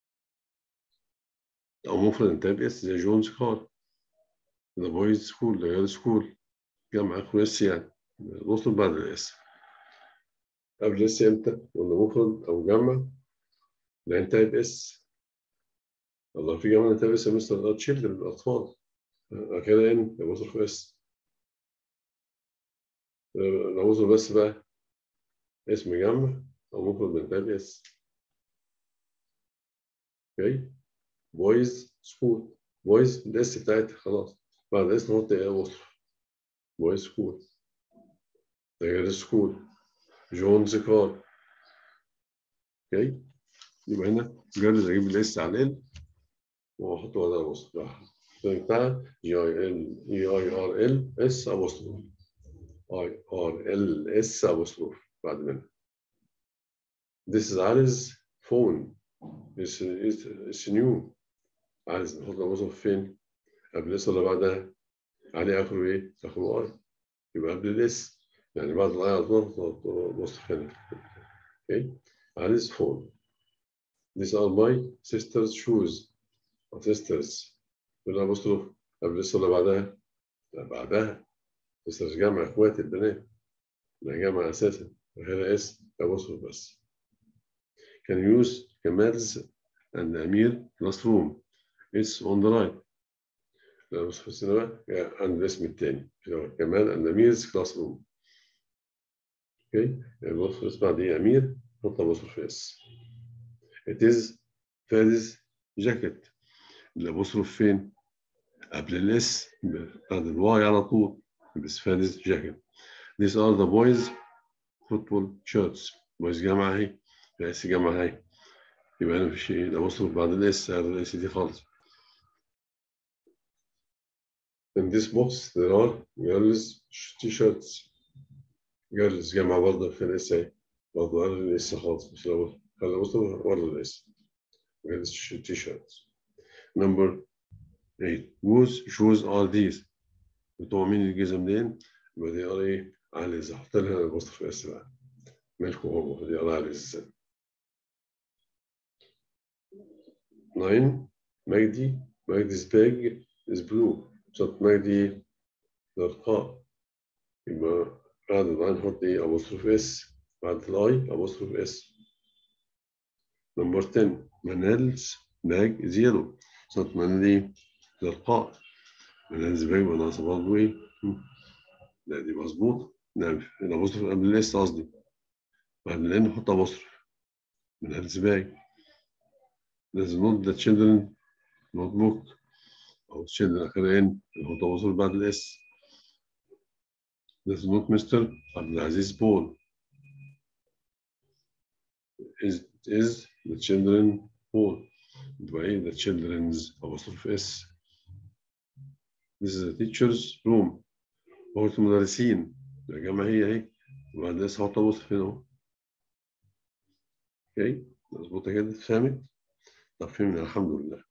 او مفرد انتهى باس زي جونز كار ذا بويز سكول ذا جيرل سكول جمع اخره اس يعني المصرف بعد الاس قبل الاس امتى؟ ولا مفرد او جمع لا ينتهي باس الله في جمع ينتهي باس مثل تشيلدرن الاطفال كده ان يبقى مصرف اس لو وصل بس بقى اسم جمع او مفرد بينتهي باس اوكي بويز سكول بويز الاس بتاعتها خلاص بعد الاس نحط ايه وصف بويز سكول غير سكول جونز كار اوكي يبقى هنا جرد اجيب الاس على ال واحطه على الوصف بتاع جي اي ال اي اي ار ال اس ابوستروف اي ار ال اس ابوستروف بعد منها This is Ali's phone. It's, it's, it's new. عايز نحط الوصف فين؟ قبل الاس ولا بعدها؟ عليه اخره ايه؟ اخره اي. يبقى قبل الاس يعني بعد الاي على طول نحط وصف هنا. اوكي؟ Ali's phone. These are my sister's shoes. Or sisters. بالابوستروف قبل الاس ولا بعدها؟ لا بعدها. sisters جمع اخوات البنات. لا جمع اساسا. هنا اس ابوستروف بس. can use Kamal's and Amir classroom. It's on the right. بص في السينما عند الاسم الثاني كمال and Amir's classroom. اوكي بص في الاسم بعد امير حط بص في اس. It is فارس جاكيت. الابوستروف فين؟ قبل الاس بعد الواي على طول بس فارس جاكيت. These are the boys football shirts. boys جامعة اهي. الاس جامعة اهي. يبقى هنا في شيء الابوستروف بعد الاس الاس دي خالص. In this box there are girls t-shirts. girls جامعة برضه في الاس اهي. برضه قال الاس خالص مش الاول. خلي الابوستروف ورا الاس. girls t-shirts. Number eight. Whose shoes are these? بتوع مين الجزم دين؟ يبقى دي ار ايه؟ علي حط لها الابوستروف اس بقى. مالكم هو دي ار علي ازاي؟ nine مجدي مجدي's bag is blue صوت مجدي زرقاء يبقى بعد العين نحط ايه ابوستروف اس بعد الاي ابوستروف اس نمبر 10 منال's bag is yellow صوت منالي زرقاء منال's bag يبقى ناقصة برضه ايه لا دي مظبوط نعم الابوستروف قبل الاس قصدي بعد الان نحط ابوستروف منال's bag There's not the children notebook أو children آخر إن هو تواصل بعد الإس. There's not Mr. عبد العزيز بول. Is is the children Paul. يبقى إيه the children's apostrophe S. This is the teacher's room. غرفة المدرسين. الجامعة هي أهي. وبعد الإس هحط apostrophe هنا أهو. أوكي مظبوطة كده فهمت؟ طب فهمنا الحمد لله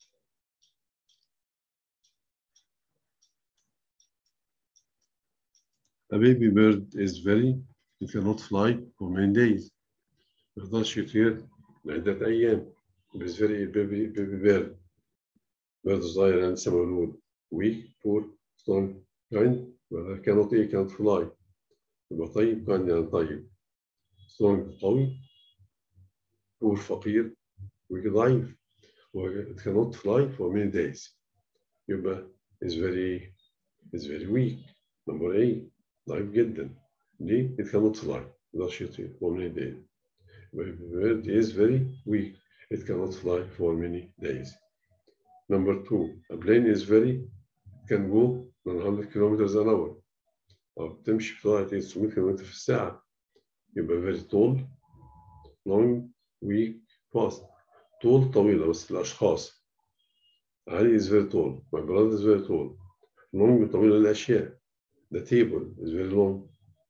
A baby bird is very it cannot fly for many days ما يقدرش يطير لعدة أيام is very baby baby bird bird صغير يعني لسه مولود weak poor strong kind ولا cannot ايه cannot fly يبقى طيب كان يعني طيب strong قوي poor فقير weak ضعيف it cannot fly for many days يبقى is very is very weak number A ضعيف جدا ليه it cannot fly مقدرش يطير for many days bird is very weak it cannot fly for many days number two a plane is very can go 100 kilometers an hour أو بتمشي بسرعة 900 كم في الساعة يبقى very tall long weak fast طول طويلة بس الأشخاص علي is very tall my brother is very tall long طويلة الأشياء the table is very long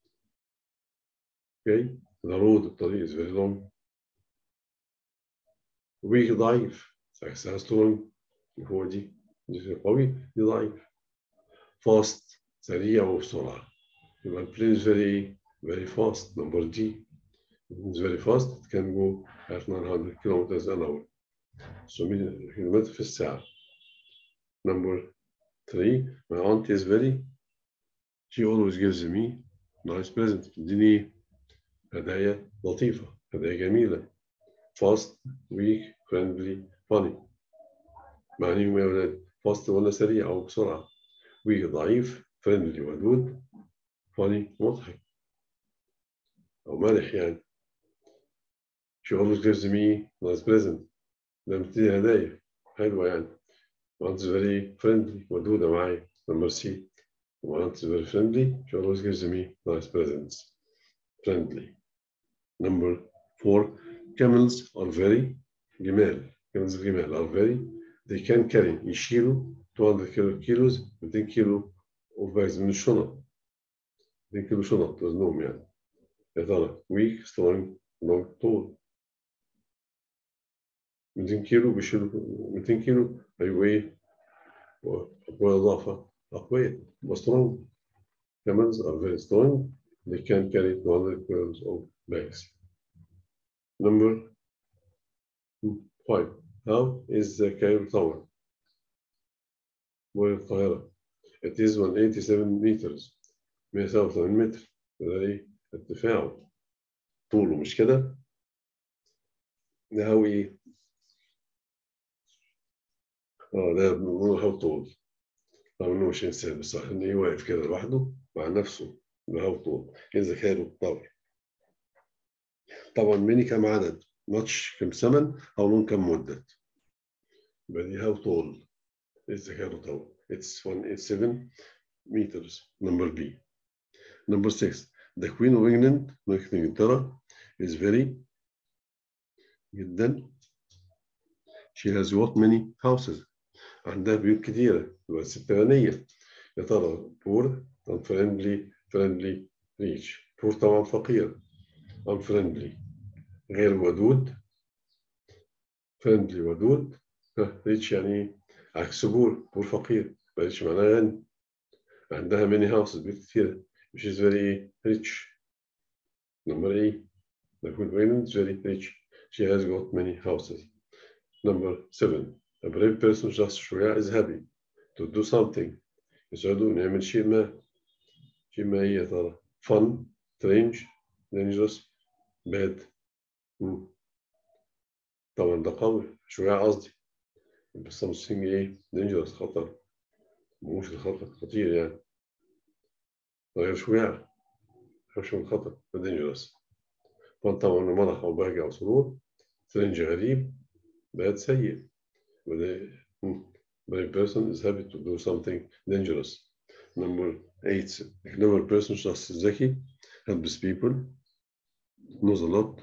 okay the road الطريق is very long weak ضعيف عكسها strong هو دي دي قوي دي ضعيف fast سريع وبسرعة يبقى البلين is very very fast number D it's very fast it can go at 900 kilometers an hour 900 كيلومتر في الساعة number three my aunt is very she always gives me nice present تديني هدايا لطيفة هدايا جميلة fast weak friendly funny معنيهم يا ولاد fast ولا سريع أو بسرعة weak ضعيف friendly ودود funny مضحك أو مرح يعني she always gives me nice present لما بتدي هدايا حلوة يعني aunt is very friendly ودودة معايا number C aunt is very friendly she always gives me nice presents friendly number four camels are very جمال camels جمال are very they can carry يشيلوا 200 كيلو كيلوز 200 كيلو of bags من الشنط 200 كيلو شنط وزنهم يعني يا ترى weak strong long tall 200 كيلو بيشيلوا 200 كيلو ايوه ايه واضافه اقوياء وسترونج camels are very strong they can carry 200 kilos of bags number five how is the Cairo Tower والقاهرة it is 187 meters 187 متر ده ايه ارتفاعه طوله مش كده ده هو ايه اه ده بنقول هو طول رغم انه مش انسان بس ان ايه واقف كده لوحده مع نفسه ده هو طول اذا كانوا طول طبعا ميني كم عدد ماتش كم ثمن او لون كم مدة يبقى دي هاو طول اذا كانوا طول it's 187 meters number B number 6 the queen of England ملكة انجلترا is very جدا she has what many houses عندها بيوت كتيرة يبقى ست غنية يا ترى poor unfriendly friendly rich poor طبعا فقير unfriendly غير ودود friendly ودود rich يعني عكس بور بور فقير rich معناها غني عندها many houses بيوت كتيرة which is very rich number A the queen of England is very rich she has got many houses number seven A brave person just شجاع is happy to do something يسعده إنه يعمل شيء ما شيء ما هي يا ترى fun strange dangerous bad مم. طبعا ده قوي شجاع قصدي بس something ايه dangerous خطر مش الخطر خطير يعني غير شجاع خافش من الخطر dangerous fun طبعا مرح أو بهجة أو سرور strange غريب bad سيء but a brave person is happy to do something dangerous. Number eight, a clever person just ذكي, helps people, knows a lot,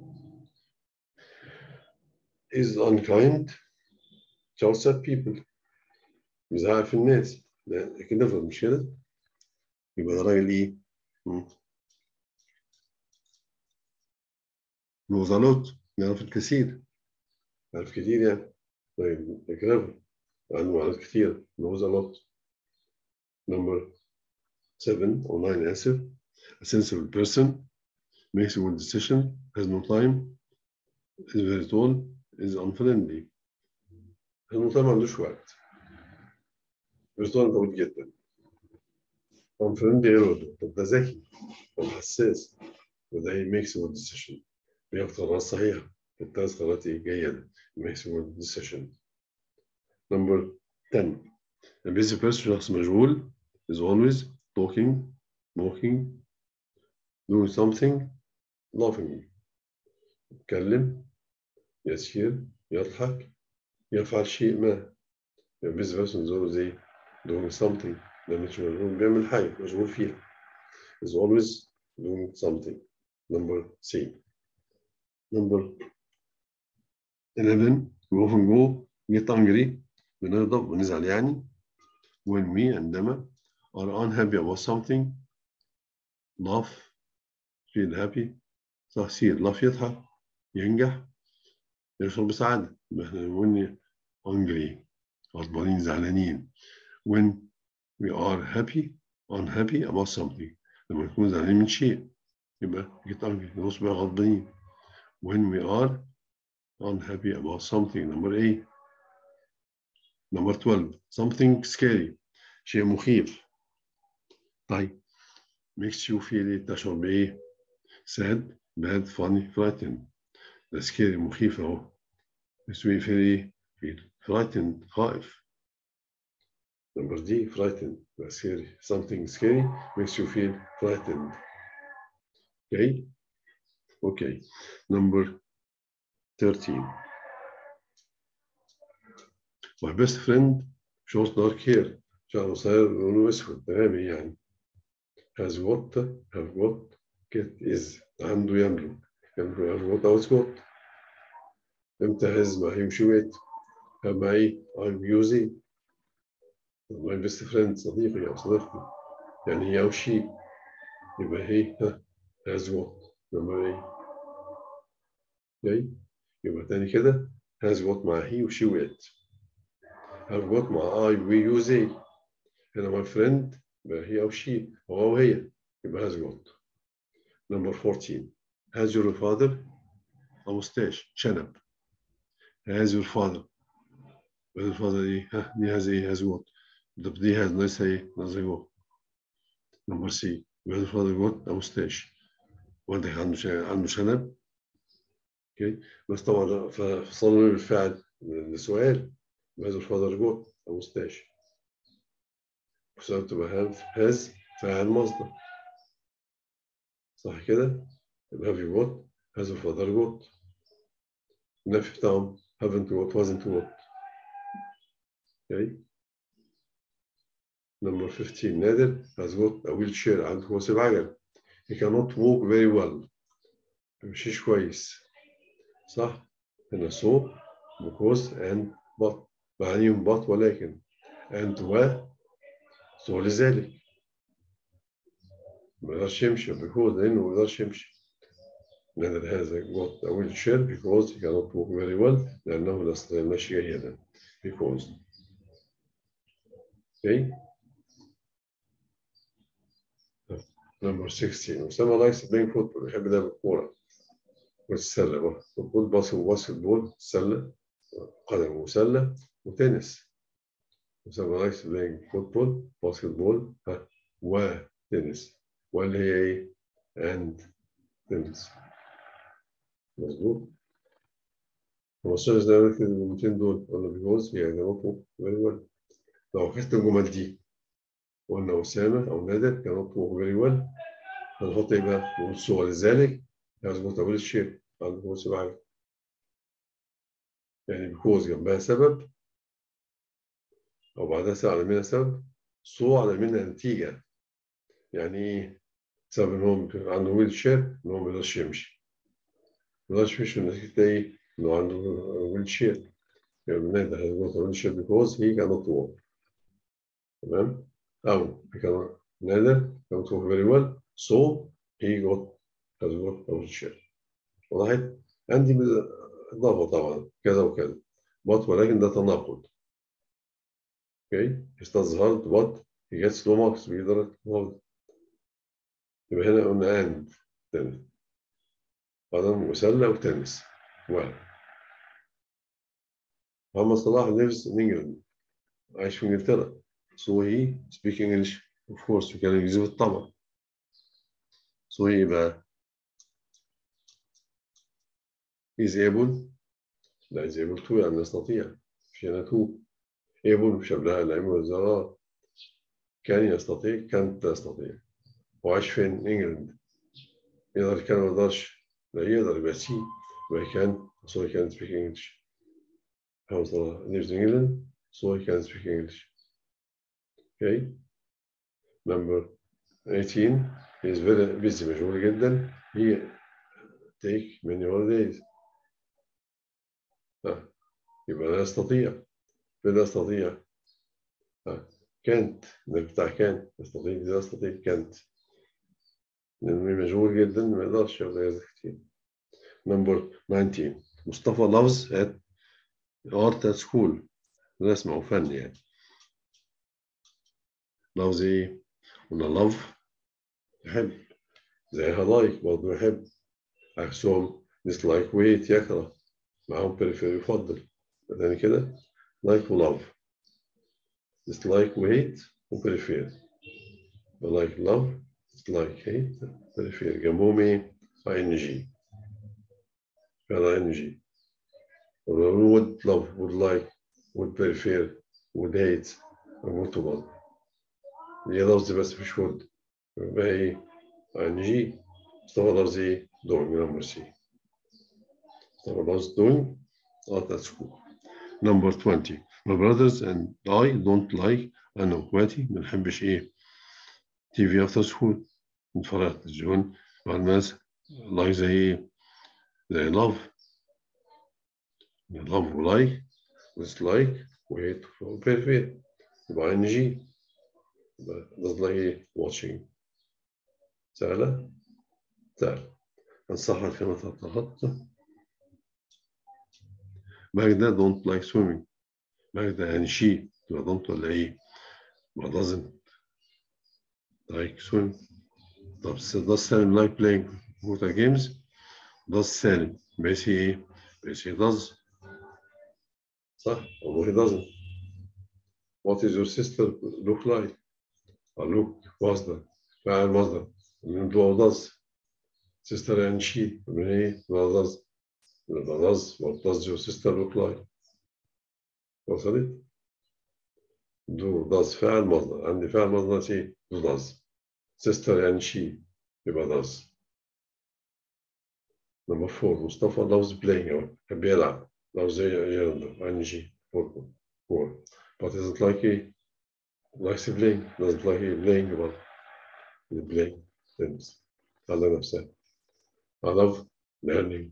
is unkind, shouts at people. بيزعق في الناس ده كده مش كده؟ يبقى ده راجل ايه؟ knows a lot يعرف الكثير يعرف كتير يعني طيب كلام عنده معلومات كثيرة knows a lot number seven or nine آسف a sensible person makes a good decision has no time is very tall is unfriendly has no time ما عندوش وقت very tall طويل جدا unfriendly غير طب ده ذكي طب حساس وده هي makes a good decision بياخد قرارات صحيحة الثلاث قرارات إيه جيدة makes a good decision number 10 a busy person شخص مشغول is always talking walking doing something laughing يتكلم يسير يضحك يفعل شيء ما يعني busy person is always إيه doing something ده مش مشغول بيعمل حاجة مشغول فيها is always doing something number C number 11 we often go get angry بنغضب ونزعل يعني when we عندما are unhappy about something laugh feel happy تحصيل laugh يضحك ينجح يشعر بسعادة when angry غضبانين زعلانين when we are happy unhappy about something لما نكون زعلانين من شيء يبقى get angry نصبح غضبانين when we are unhappy about something number eight number 12 something scary شيء مخيف طيب makes you feel تشعر بإيه sad bad funny frightened ده scary مخيف أهو makes you feel إيه feel frightened خائف number D frightened ده scary something scary makes you feel frightened okay okay number 13 my best friend short dark hair شعره قصير لونه اسود تمامي يعني has what have what get is عنده يملك يملك has what او what امتى has ما يمشي ويت have معي I'm using my best friend صديقي او صديقتي يعني هي او شيء يبقى هي has what لما ايه جاي يبقى تاني كده has what مع he وشي وات have got مع I we use they هنا my friend يبقى هي أو she هو أو هي يبقى has got number 14 has your father a mustache شنب has your father has your father دي ها دي has ايه has got طب دي has ناقصها ايه ناقصها got number C has your father got a mustache والدك عنده شنب عنده شنب اوكي بس طبعا فصلنا بالفعل لسؤال has your father got a mustache بسبب تبقى have has فاعل مصدر صح كده؟ يبقى have you got has your father got النفي بتاعهم haven't got wasn't got okay number 15 نادر has got a wheelchair عنده كرسي بعجل he cannot walk very well ما بيمشيش كويس صح هنا so because and but معنيهم but ولكن and و so لذلك ما يقدرش يمشي because لأنه ما يقدرش يمشي نادر هذا got a wheelchair because he cannot walk very well لأنه لا يستطيع المشي جيدا because okay number 16 أسامة likes playing football يحب لعب الكورة والسلة برضه فوتبول باسكت بول سلة قدم وسلة وتنس أسامة likes playing football باسكت بول ها وتنس واللي هي إيه and تنس مظبوط 15 زي ما كده الجملتين دول قلنا بيجوز هي إجابته very well لو أخذت الجمل دي قلنا أسامة أو نادر كانوا يطبخوا very well هنحط إيه بقى؟ نقول صور لذلك يظبط أول الشيء عنده كوز بعد يعني بكوز جنبها سبب أو بعدها سبب على منها سبب صور على منها نتيجة يعني إيه؟ سبب إن هو عنده ويل شير إن هو ما يقدرش يمشي ما يقدرش يمشي نتيجة إيه؟ إنه عنده ويل شير يعني نادر هيظبط ويل شير بكوز هي كانت walk تمام؟ أو كان نادر كان talk very well so he got has got a wheelchair وضحت؟ عندي إضافة طبعا كذا وكذا but ولكن ده تناقض اوكي استظهرت but he gets low marks بيقدر يتفوق يبقى هنا قلنا and تنس قدم وسلة وتنس واحد محمد صلاح lives in England عايش في انجلترا so he speak English of course بيتكلم انجليزي بالطبع so he يبقى is able لا is able to يعني يستطيع مش هنا to able مش قبلها العلم والزراعة كان يستطيع كانت تستطيع وعاش فين انجلند يقدر كان ما يقدرش لا يقدر يبقى سي يبقى كان so he can speak English هو صراحة lives in England so he can speak English okay number 18 he is very busy مشغول جدا he take many holidays ها يبقى لا يستطيع لا يستطيع ها كانت بتاع كان يستطيع لا يستطيع كانت لأنه مشغول جدا ما يقدرش ياخد أجازة كتير نمبر 19 مصطفى loves at art at school رسم أو فن يعني loves إيه؟ قلنا love يحب زيها like برضه يحب عكسهم dislike wait يكره معاهم prefer يفضل تاني كده like و love dislike wait و prefer like love dislike hate prefer جنبهم ايه ing فعل ing would love would like would prefer would hate would برضه هي لفظ بس مفيش would يبقى ايه ing مصطفى لفظ ايه doing number C مصطفى لفظ doing art at school number 20 my brothers and I don't like أنا وإخواتي ما بنحبش إيه تي في after school نتفرج على التلفزيون مع الناس لايك زي إيه زي love love و like dislike و hate و prefer يبقى ing يبقى does like إيه watching سهلة سهلة أنصحك كما تتخطى ماجدة don't like swimming ماجدة يعني she تبقى don't ولا ايه ما doesn't like swim طب does سالم like playing computer games does سالم بس هي ايه بس هي does صح والله he doesn't what is your sister look like a look مصدر فاعل مصدر من دو does sister and she من ايه does does what does your sister look like وصلت do does فعل مصدر عندي فعل مصدر شيء do does sister and she يبقى does number four مصطفى loves playing أو يحب يلعب loves يلعب ing four four but isn't like he likes playing doesn't like he playing but he playing things على نفسه I love learning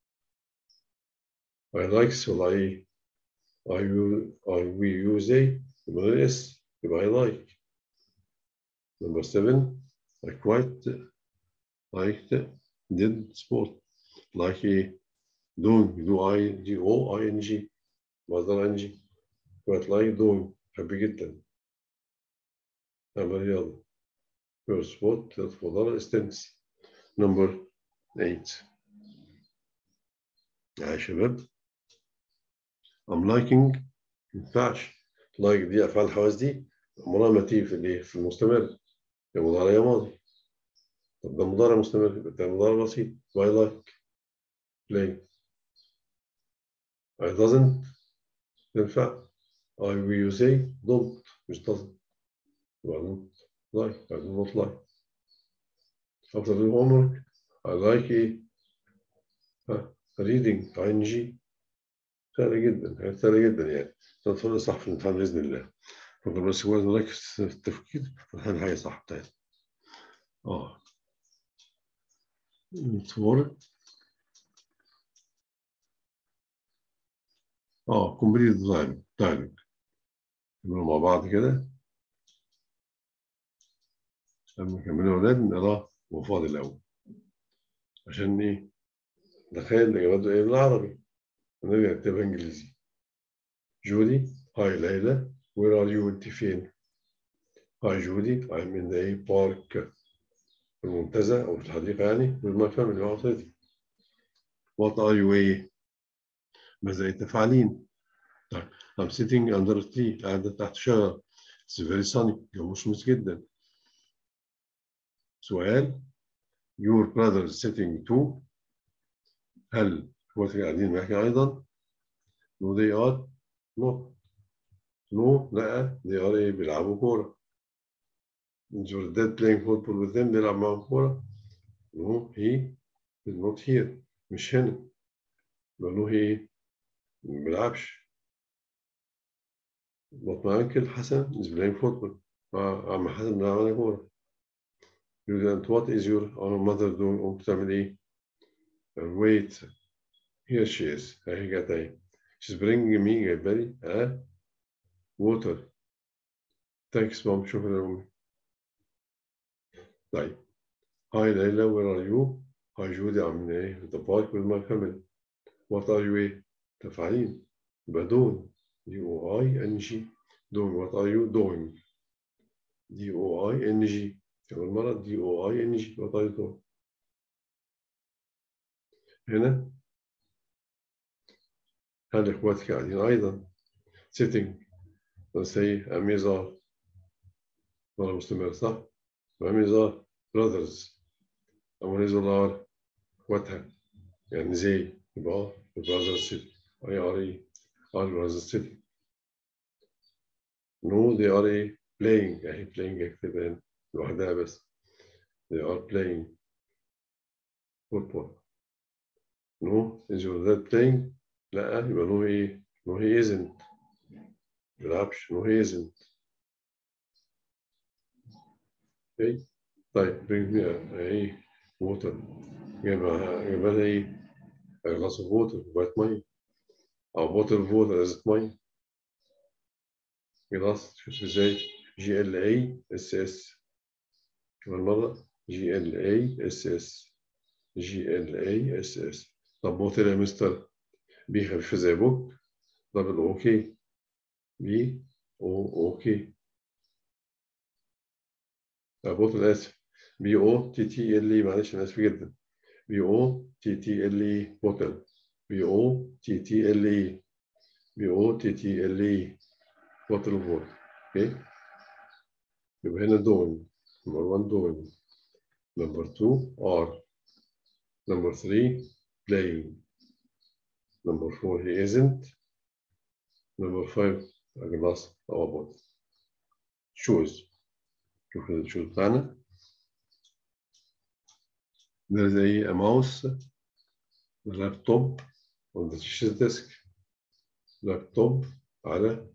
I like ولا ايه I use I we use a يبقى اس يبقى I like number seven I quite liked did sport like a doing do I D O I N G مصدر إن جي quite like doing بحب جدا أعمل رياضة your sport تفضل استنس number eight يا شباب I'm liking ما ينفعش لايك دي افعال الحواس دي عمرها ما تيجي في الايه في المستمر يا مضارع يا ماضي طب ده مضارع مستمر يبقى ده مضارع بسيط why like play I doesn't ينفع I will say don't مش doesn't يبقى don't like I do not like after the homework I like ايه reading ing سهلة جدا حاجات سهلة جدا يعني تدخل صح في الامتحان بإذن الله فكر بس هو نركز في التفكير فالحين حاجة صح بتاعتنا اه نتصور اه كومبليت دايلوج دايلوج نعملوا مع بعض كده لما نكملوا يا ولاد نقراه وفاضي الأول عشان إيه؟ نتخيل إجاباته إيه بالعربي ونرجع نكتبها إنجليزي جودي هاي ليلى where are you أنت فين؟ هاي جودي I'm in the park في المنتزه أو في الحديقة يعني with my family مع أسرتي What are you إيه؟ ماذا تفعلين؟ طيب I'm sitting under a tree قاعدة تحت شجرة It's very sunny الجو مشمس جدا سؤال Your brother is sitting too هل اخواتي قاعدين معاكي ايضا no they are not no لا they are ايه بيلعبوا كورة is your dad playing football with them بيلعب معاهم كورة no he is not here مش هنا يبقى no he ما بيلعبش but my uncle حسن is playing football مع عم حسن بيلعب معانا كورة يقول أنت what is your our mother doing قمت بتعمل إيه؟ wait here she is أهي جت أهي she's bringing me جايبة لي ها water thanks mom شكرا يا أمي طيب هاي ليلى where are you؟ هاي جودي عاملة إيه؟ the park with my family what are you إيه؟ تفاعلين يبقى doing D O I N G doing what are you doing D O I N G أول مرة D O I N G what are you doing هنا هل إخواتك قاعدين أيضا sitting say أميزار مرة مستمر صح؟ أميزار brothers أميزار إخواتها يعني زي يبقى brothers sit I R E are brothers sitting no they are playing أهي playing اكتبها لوحدها بس they are playing football no is your dad playing لا يبقى no he no he isn't بيلعبش no he isn't okay طيب bring me a, a water جايبها جايبها لها ايه a glass of water كوباية مية أو bottle of water ازازة مية جلاس شوف ازاي جي ال اي اس اس كمان مرة جي ال اي اس اس جي ال اي اس اس طب بوتل يا مستر بي خفيفة زي بوك دبل اوكي بي او اوكي بوتل اسف بي او تي تي ال اي معلش انا اسف جدا بي او تي تي ال اي بوتل بي او تي تي ال اي بي او تي تي ال اي بوتل ووتر اوكي يبقى هنا doing number one doing number two are number three playing number four he isn't number five a glass of a bottle choose شوف الشوز بتاعنا there's a, a mouse a laptop on the teacher's desk laptop على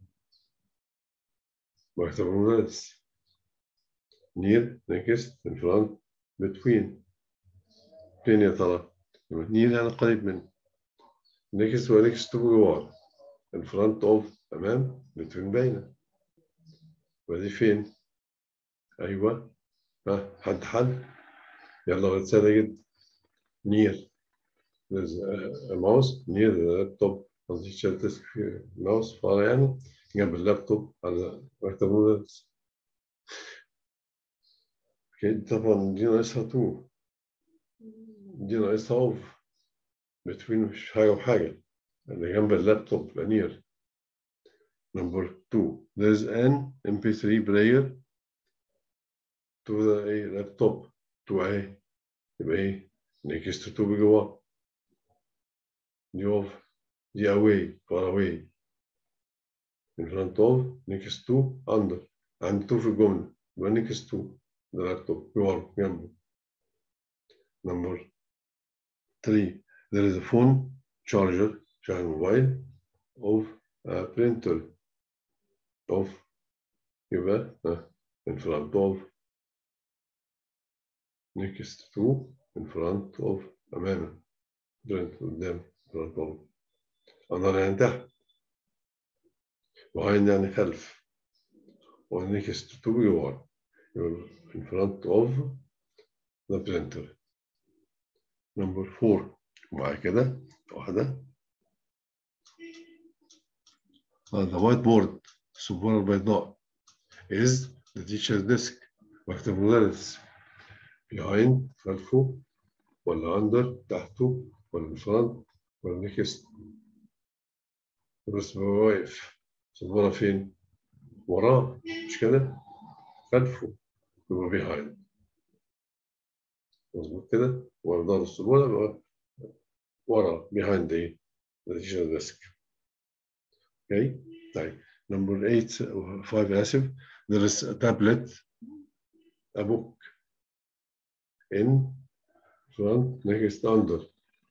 مكتب المدرس near next in front between فين يا ترى؟ near يعني قريب من next و next to جوار in front of أمام between بين ودي فين؟ أيوة ها حد حل يلا رسالة جدا near there's a, a mouse near the laptop قصدي شلت ماوس فار يعني جنب اللابتوب على مكتب المدرس أكيد طبعا دي ناقصها تو دي ناقصها اوف between حاجة وحاجة اللي جنب اللابتوب يبقى near number two there's an mp3 player to the a laptop to a يبقى ايه next to بجواه دي off دي away far away in front of next to under عند تو في الجملة يبقى next to the laptop جوار جنبه number three there is a phone charger شاحن موبايل of a printer of يبقى uh, in front of next to in front of أمامه front قدام front of أنا يعني تحت وهين يعني خلف و next to جوار يبقى in front of the printer number four وبعد كده واحدة هذا وايت بورد السبورة البيضاء is the teacher's desk مكتب المدرس behind خلفه ولا under تحته ولا in front ولا next بس هو واقف السبورة فين؟ وراه مش كده؟ خلفه يبقى behind مظبوط كده؟ ولا ظهر السبورة يبقى ورا behind the the teacher desk okay طيب number 8 5 آسف there is a tablet a book in front next under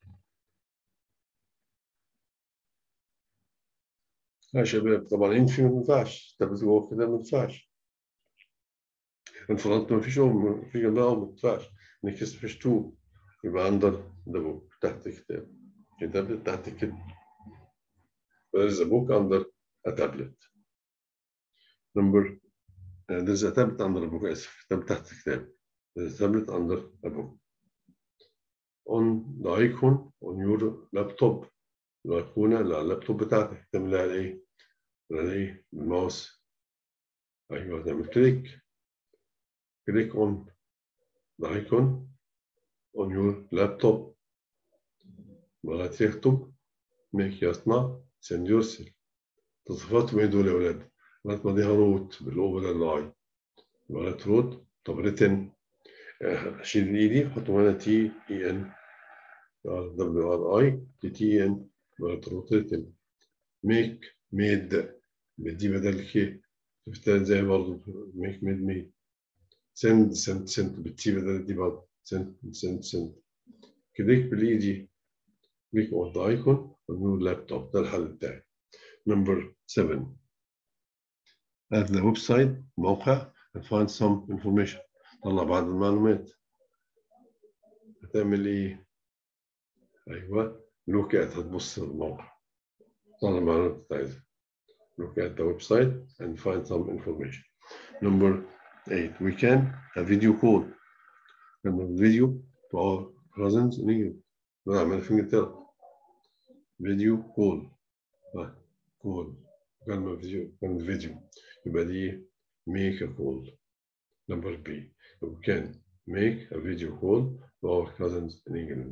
يا شباب طبعا ينفي ما ينفعش تابلت جوه كده ما ينفعش انفرادت ما فيش ام في جنبها ام ما ينفعش نكست فيش تو يبقى اندر ذا بوك تحت الكتاب التابلت تحت الكتاب there is a book under a tablet number uh, there's a tablet under a book اسف كتاب تحت الكتاب there's a tablet under a book on the icon on your laptop الأيقونة اللي على اللابتوب بتاعتك تعمل لها إيه؟ تعمل إيه؟ بالماوس أيوه تعمل كليك كليك on the icon on your laptop بغيت تكتب ميك يصنع سند يرسل تصفياتهم ايه دول يا ولاد؟ لغايه ما ديها روت بالاو بدل الاي بغيت روت طب ريتن اشيل ايدي حط هنا تي اي ان دبليو ار اي تي تي ان بغيت روت ريتن ميك ميد دي بدل كي شفتها ازاي برضه ميك ميد ميد سند سند سند بالتي بدل دي برضه سند سند سند كليك بالايدي كليك اون ذا ايكون ونيو لابتوب ده الحل بتاعي نمبر 7 at the website موقع and find some information طلع بعض المعلومات هتعمل ايه؟ ايوه لوك ات هتبص الموقع طلع المعلومات اللي عايزها look at the website and find some information number 8 we can a video call نعمل فيديو to our cousins in Egypt نعمل في انجلترا فيديو كول كول كلمة فيديو كلمة فيديو يبقى دي make a call number B we can make a video call to our cousins in England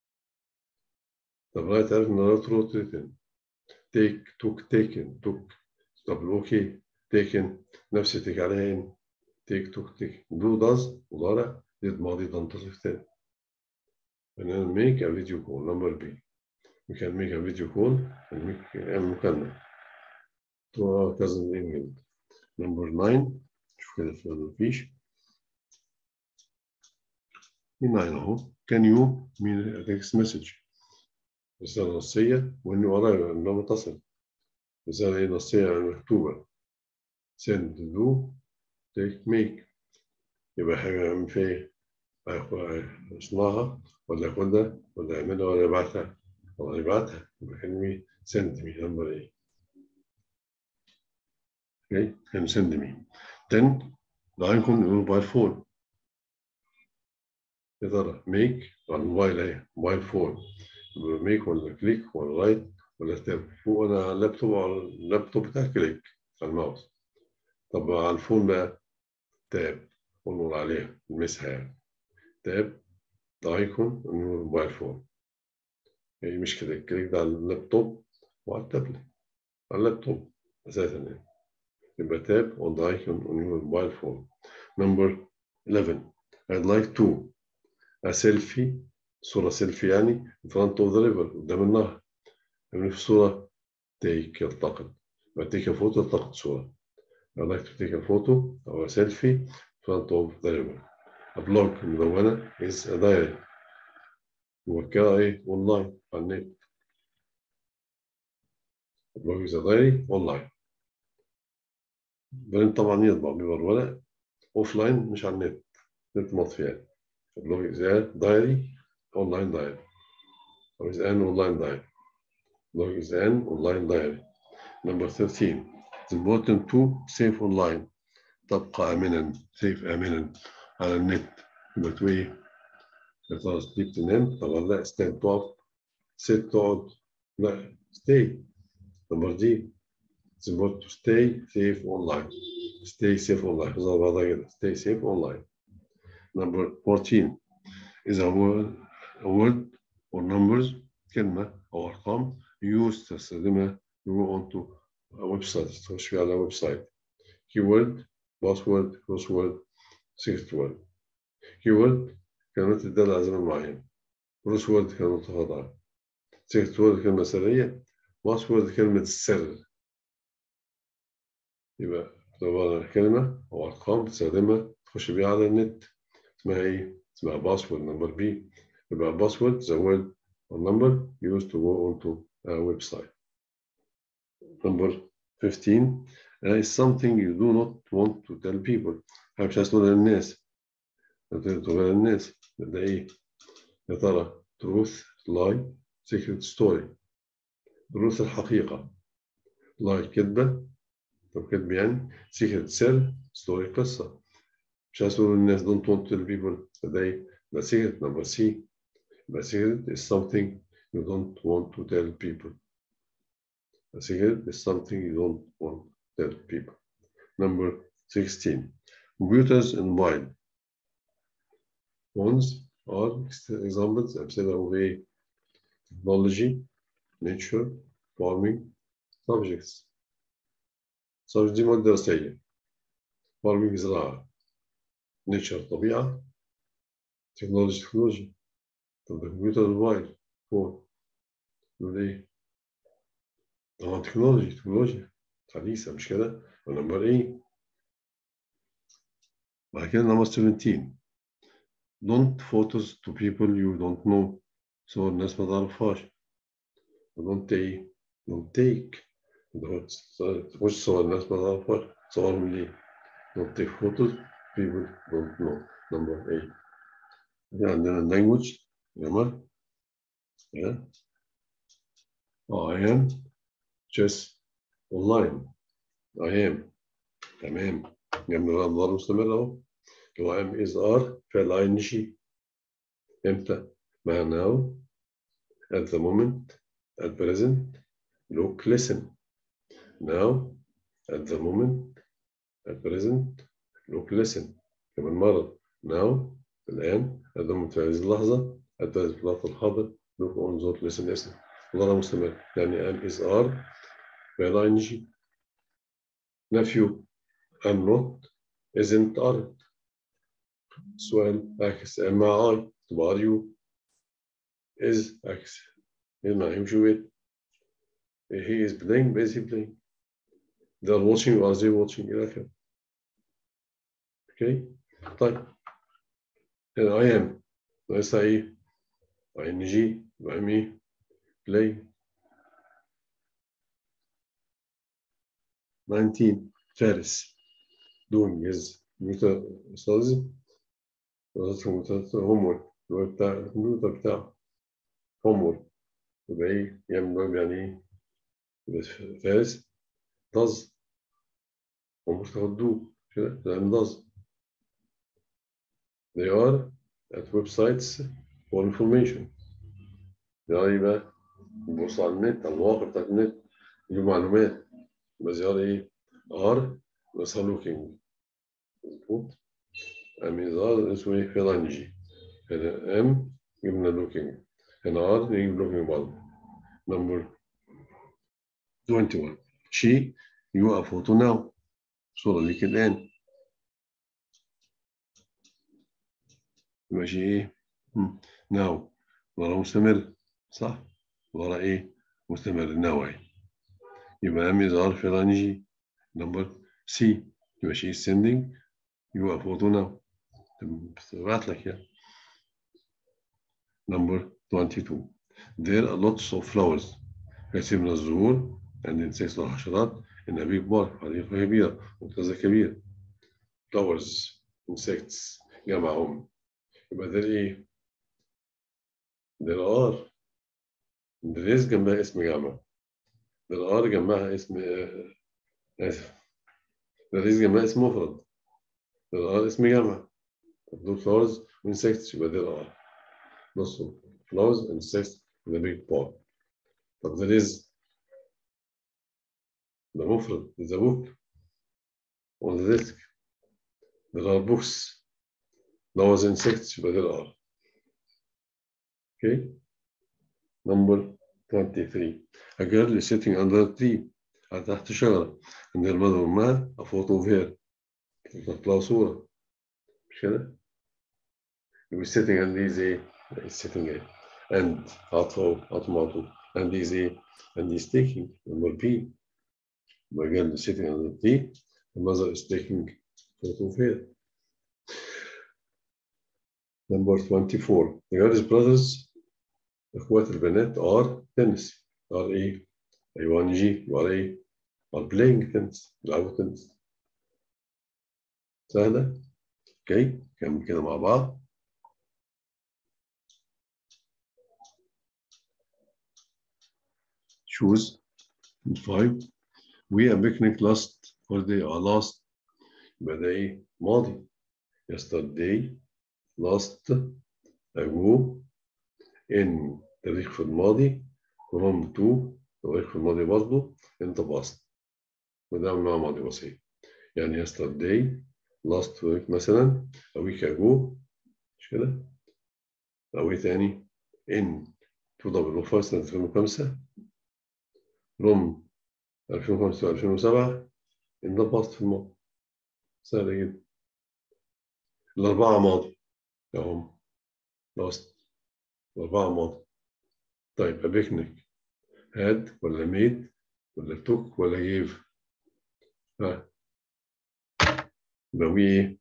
طب لغاية تعرف إن أنا تروت written take took taken took طب أوكي taken نفس تيك عليها إن take took take do does مضارع did ماضي تنتصف تاني and then make a video call number B we can make a video call and make a مكالمة to our cousin in England number 9 شوف كده في مفيش في 9 اهو can you mean a text message رسالة نصية وإني ورايا إنها متصل رسالة إيه نصية مكتوبة send do take make يبقى حاجة عم في اصنعها ولا ياخدها ولا يعملها ولا يبعتها ولا يبعتها يبقى كلمة send me number ايه okay can send me then ده هيكون الموبايل فون يا ترى make على الموبايل اهي موبايل فون ميك ولا كليك ولا رايت ولا تاب فوق انا على اللابتوب على اللابتوب بتاع كليك على الماوس طب على الفون بقى تاب ونور عليها نلمسها يعني تاب ده ايكون ونور موبايل فون يعني مش كده كليك ده على اللابتوب وعلى التابلت على اللابتوب اساسا يعني يبقى تاب on the icon on your mobile phone number 11 I'd like to a selfie صورة سيلفي يعني in front of the river قدام النهر يعني في صورة take يلتقط يبقى take a photo التقط صورة I like to take a photo أو a selfie in front of the river a blog مدونة is a diary موكلة إيه أونلاين على النت a blog is a diary أونلاين برنت طبعا يطبع بيبقى الورق أوفلاين مش على النت نت مطفي يعني a blog is a diary online diary or is an online diary. Log is an online diary. Number 13. It's important to save online. تبقى آمنا safe آمنا على النت. But we يا ترى sleep تنام طبعا لا stand تقف sit تقعد لا stay. Number D. It's important to stay safe online. Stay safe online. حفظها بعضها كده. Stay safe online. Number 14 is a word a word or numbers كلمة أو أرقام use تستخدمها to go onto a website تخش فيها على ويب سايت keyword password crossword secret word keyword كلمات تدل على زمن معين crossword كلمات متقاطعة secret word كلمة سرية password كلمة السر يبقى طبعا كلمة أو أرقام تستخدمها تخش بيها على النت اسمها إيه؟ اسمها باسورد نمبر بي يبقى باسورد the word or number used to go onto a website number 15 uh, is something you do not want to tell people مش عايز تقولها للناس تقولها للناس ده إيه؟ يا ترى truth lie secret story دروس الحقيقة lie كذبة طب كذب يعني secret سر story قصة مش عايز تقول للناس don't want to tell people ده إيه؟ ده secret number C The secret is something you don't want to tell people. A secret is something you don't want to tell people. Number 16. Computers and mobile phones are examples أمثلة of a technology, nature, farming, subjects. subject دي مادة دراسية. farming زراعة. nature طبيعة. technology تكنولوجيا. طب الكمبيوتر الموبايل فون يقول ايه؟ طبعا تكنولوجي تكنولوجيا حديثة مش كده؟ ونمبر ايه؟ بعد كده نمبر 17 don't photos to people you don't know صور الناس ما تعرفهاش don't ايه؟ don't take تخش صور الناس ما تعرفهاش صورهم ليه؟ don't take photos people don't know number 8 عندنا language Grammar. Yeah. I am just online. I am. تمام. جنب الأنظار مستمرة أهو. لو am is are فعل ing. إمتى؟ مع now. At the moment. At present. Look, listen. Now. At the moment. At present. Look, listen. كمان مرة. Now. الآن. At the moment في هذه اللحظة. أداة في الوقت الحاضر look انظر listen اسم مضارع مستمر يعني am is are فعل ing نفي am not isn't aren't سؤال عكس am مع I تبقى are you is عكس is مع him شو he is playing is he playing they are watching or are they watching إلى آخره okay طيب and I am ليس إيه ing يبقى مي play 19 فارس doing is كمبيوتر استاذ كمبيوتر هوم ورك اللي هو بتاع الكمبيوتر بتاعه هوم ورك يبقى ايه يعمل واجب يعني ايه يبقى فارس does هوم ورك تاخد do كده يعني does they are at websites for information يعني بقى نبص على النت على المواقع بتاعت النت نجيب معلومات يبقى زيارة ايه؟ ار بس لوكينج مظبوط ام ار اسمه ايه؟ فيلانجي هنا ام جبنا لوكينج هنا ار نجيب لوكينج برضه نمبر 21 شي يو ا فوتو ناو صورة ليك الآن ماشي ايه؟ ناو ورا مستمر صح؟ ورا ايه؟ مستمر نوعي يبقى ام يظهر في رانجي نمبر سي يبقى شي sending يو فوتو ناو بتبعت لك يعني نمبر 22 there are lots of flowers كثير من الزهور عند insects والحشرات in a big park حديقة كبيرة منتزه كبير flowers insects جمعهم يبقى there ايه؟ there are there is جنبها اسم جامعة there are جنبها اسم آسف there is جنبها اسم مفرد there are اسم جامعة دول flowers insects يبقى there are نصهم flowers insects in the big pot طب there is ده مفرد is a book on the desk there are books flowers insects يبقى there are Okay. Number 23. A girl is sitting under a tree. تحت شجرة. عند المدى ما a photo of her. تطلع صورة. مش كده؟ يبقى sitting and is ايه؟ is sitting ايه؟ and عطفه عطماطه and he's ايه and he's taking number B مجال sitting on the D the mother is taking photo of her number 24 the girl's brothers اخوات البنات are tennis are ايه ايوان جي are ايه are playing tennis بيلعبوا تنس سهلة اوكي كمل كده مع بعض choose five we a picnic last holiday or last يبقى ده ايه ماضي yesterday last ago in تاريخ في الماضي from to تاريخ في الماضي برضه in the past وده نوع ماضي بسيط يعني yesterday last week مثلا a week ago مش كده أو إيه تاني in 2005 سنة 2005 from 2005 2007 in the past في الماضي سهلة جدا الأربعة ماضي أهم last الأربعة ماضي طيب a picnic had ولا made ولا took ولا gave ها يبقى we ايه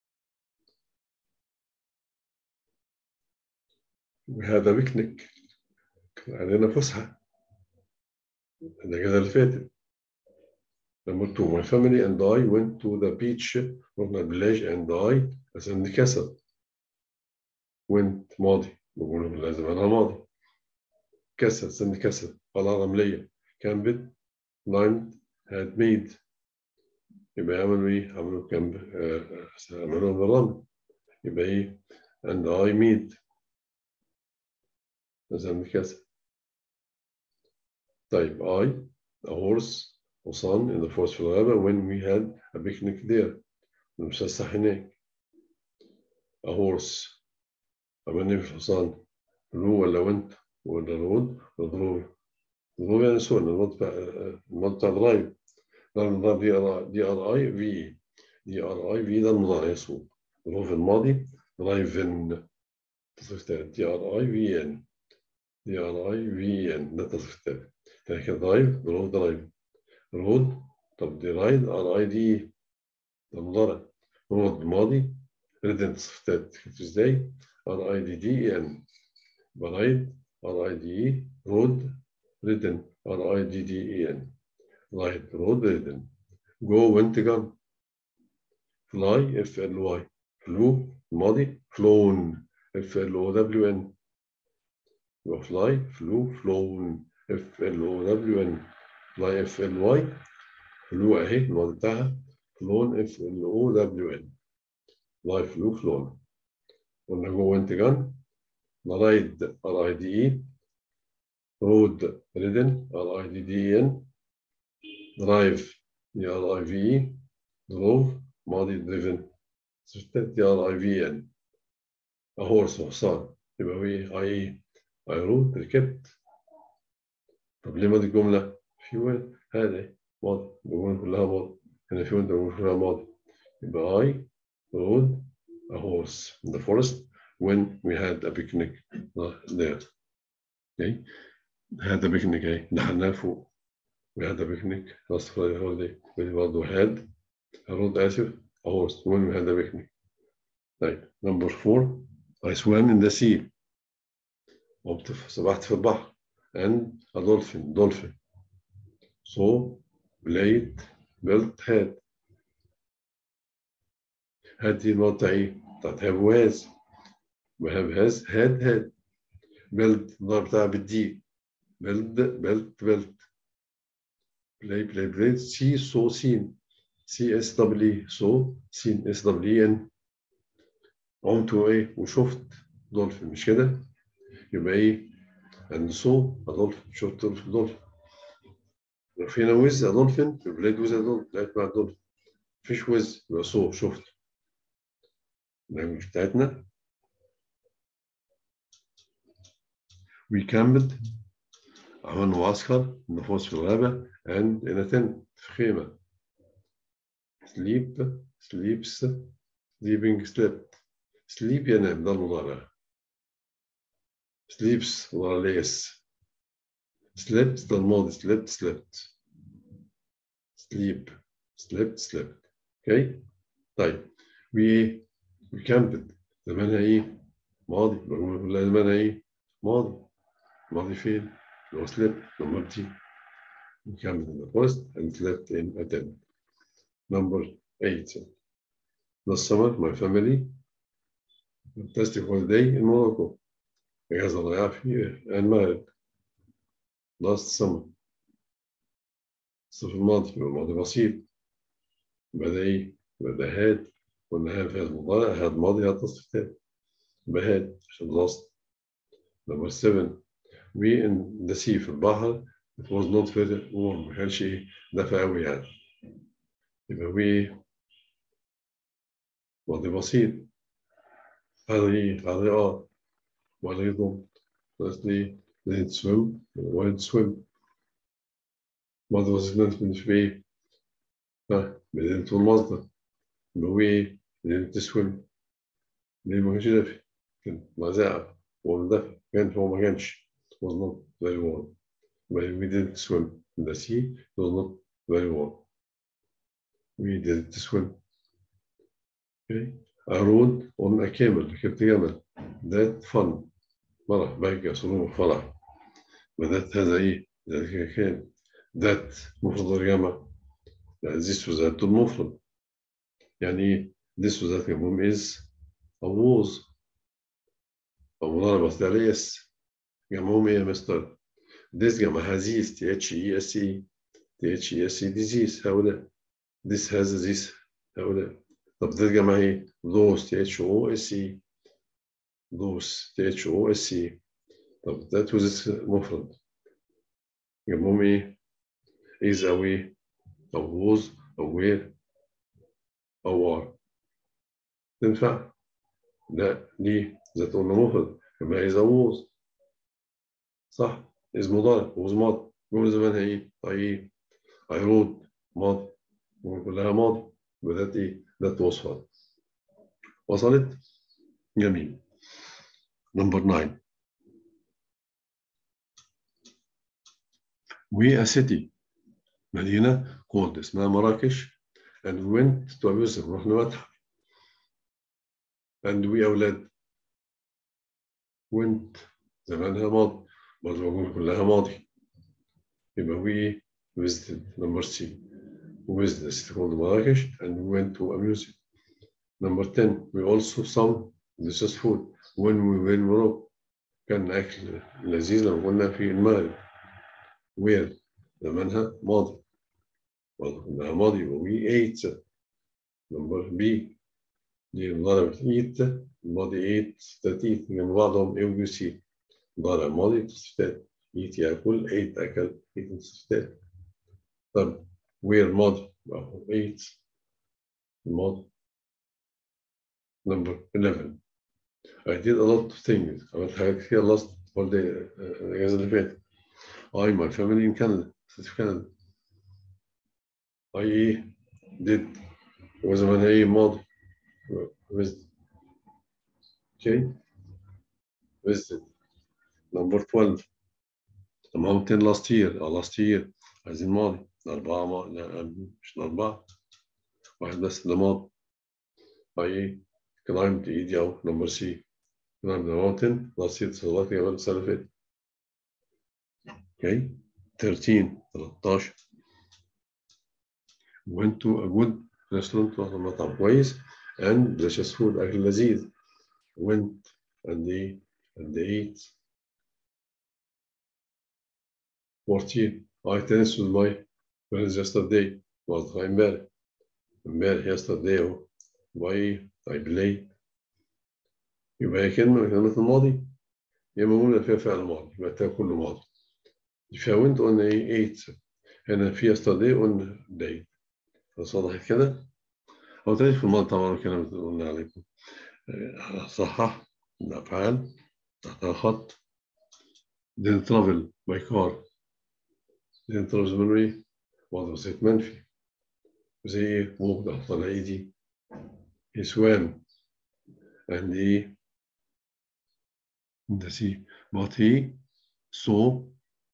we had a picnic كان علينا فسحة الأجازة اللي فاتت Number two, my family and I went to the beach رحنا البلاج and I عشان كسل went ماضي بقول لازم أنا ماضي كسل سن كسل قلعة رملية كامبت climbed had made يبقى عملوا ايه؟ عملوا كامب آه، عملوها بالرمل يبقى ايه؟ and I made سن كسل طيب I a horse حصان in the forest في الغابة when we had a picnic there بنتفسح هناك a horse عملنا في الحصان رو ولا وانت ولا رود ولا ضروب ضروب يعني سون الموت بتاع الموت بتاع ضرايب ضرب دي ار دي ار اي في دي ار اي في ده المضارع يسوق ضروب في الماضي درايفن تصريف تاني دي ار اي في ان دي ار اي في ان ده تصريف تاني تاني كده درايف ضروب درايف رود طب دي رايد ار اي دي ده مضارع رود الماضي ريدن تصريف تاني كيف ازاي ار اي دي دي ان برايد ار اي دي اي رود ريدن ار اي دي دي اي ان رايد رود ريدن جو وينت جان فلاي اف ال واي فلو الماضي فلون اف ال او دبليو ان يبقى فلاي فلو فلون اف ال او دبليو ان فلاي اف ال واي فلو اهي الماضي بتاعها فلون اف ال او دبليو ان فلاي فلو فلون قلنا جو وينت جان رايد ار اي دي اي رود ريدن ار اي دي دي ان درايف دي ار اي في اي دروف ماضي دريفن ستات دي ار اي في ان هورس حصان يبقى وي اي اي رود ركبت طب ليه ماضي الجملة؟ في وين هذا ماضي الجملة كلها ماضي هنا في وين الجملة كلها ماضي يبقى I rode a horse in the forest when we had a picnic there. Okay. had a picnic اهي دخلناها فوق. We had a picnic last Friday holiday. We برضه had a road آسف a horse when we had a picnic. طيب number four I swam in the sea. قمت سبحت في البحر and a dolphin dolphin. So played built had had دي النقطة إيه؟ بتاعت have was وهاف has had had build النقطة بتاعها بالدي build built built play play played see saw seen سي اس دبليو سو سين اس دبليو ان قمت ايه وشفت دولفين مش كده يبقى ايه and سو دولفين شفت دولفين لو فينا ويز دولفين في بلاد ويز دولفين لقيت مع دولفين مفيش ويز يبقى سو شفت اللانجوج بتاعتنا we camped عملنا معسكر نفوس في الغابة and in a tent في خيمة sleep sleeps sleeping slept sleep ينام ده المضارع sleeps ورا ليس slept ده الماضي slept slept sleep slept slept اوكي طيب we we camped زمانها ايه ماضي الجملة كلها زمانها ايه ماضي ماضي فين اللي هو slept number T we camped in the forest and slept in a tent number eight last summer my family fantastic holiday in Morocco إجازة ضياع في and married last summer الصيف الماضي يبقى الماضي بسيط بدأ إيه؟ بدأ هاد قلنا هاد في المضارع هاد ماضي هاد تصريف تاني يبقى هاد عشان last number seven we in the sea في البحر it was not very warm ما كانش إيه دافع أوي يعني يبقى we ماضي بسيط هذا إيه هذا آه ولا يضم firstly didn't swim went swim ماضي بسيط بالنسبة إيه ها بدأت المصدر يبقى هو إيه didn't swim ليه ما كانش دافي كان مزاعة هو دافي كان هو ما كانش was not very warm but we didn't swim in the sea it was not very warm we didn't swim okay I rode on a camel ركبت جمل that fun فرح بهجة سرور فرح بدأت هذا إيه ذلك كان ذات مفرد الجمع لا this وذات المفرد يعني إيه this وذات جمعهم is أو was أو مضاربة ثالث جمعهم إيه يا مستر this جمع هزيز t h e s e t h e s e disease هؤلاء this has this هؤلاء طب ده جمع إيه those t h o s e those t h o s e طب that was مفرد جنبهم ايه is أو ايه أو was أو where أو are تنفع لا ليه ذات قلنا مفرد يبقى is أو was صح is مضارع was ماضي جملة زمانها ايه ايه I wrote ماضي كلها ماضي يبقى ذات ايه ذات وصفت وصلت جميل Number nine. We a city مدينة called اسمها مراكش and we went to a museum رحنا متحف and we أولاد went زمانها ماضي برضه بقول كلها ماضي يبقى we visited number C we visited a city called Marrakesh and we went to a museum number 10 we also saw delicious food when we were in Morocco كان أكل لذيذ لما كنا في المغرب where زمانها ماضي برضه كلها ماضي و we ate number B دي مضاربة eat الماضي ate ستات eat جنب بعضهم A و C مضارع ماضي تصريفات eat ياكل ate أكل eat تصريفات طب where ماضي أهو ate الماضي number 11 I did a lot of things عملت حاجات كتير last holiday الأجازة اللي فاتت I my family in Canada في كندا I did وزمانها إيه ماضي visited okay visited number 12 the mountain last year uh, last year عايزين ماضي الأربعة ما... لا مش الأربعة واحد بس ده ماضي I climbed إيدي أو number C climbed the mountain last year صلاة جبل السنة اللي فاتت okay 13 13 went to a good restaurant رحنا مطعم كويس and delicious food أكل لذيذ went and they and they ate 14 I tennis with my friends yesterday was امبارح امبارح yesterday أهو why I play يبقى هي كلمة من كلمات الماضي يا إما فيها فعل ماضي يبقى ده كله ماضي فيها وينت قلنا إيه 8 هنا في yesterday قلنا day خلاص وضحت كده أو تاني في الماضي طبعا الكلام اللي قلنا عليكم صحح الأفعال تحتها خط didn't travel by car didn't travel من إيه؟ وضع بسيط منفي زي إيه؟ walked أحط على إيدي he swam and he the sea but he saw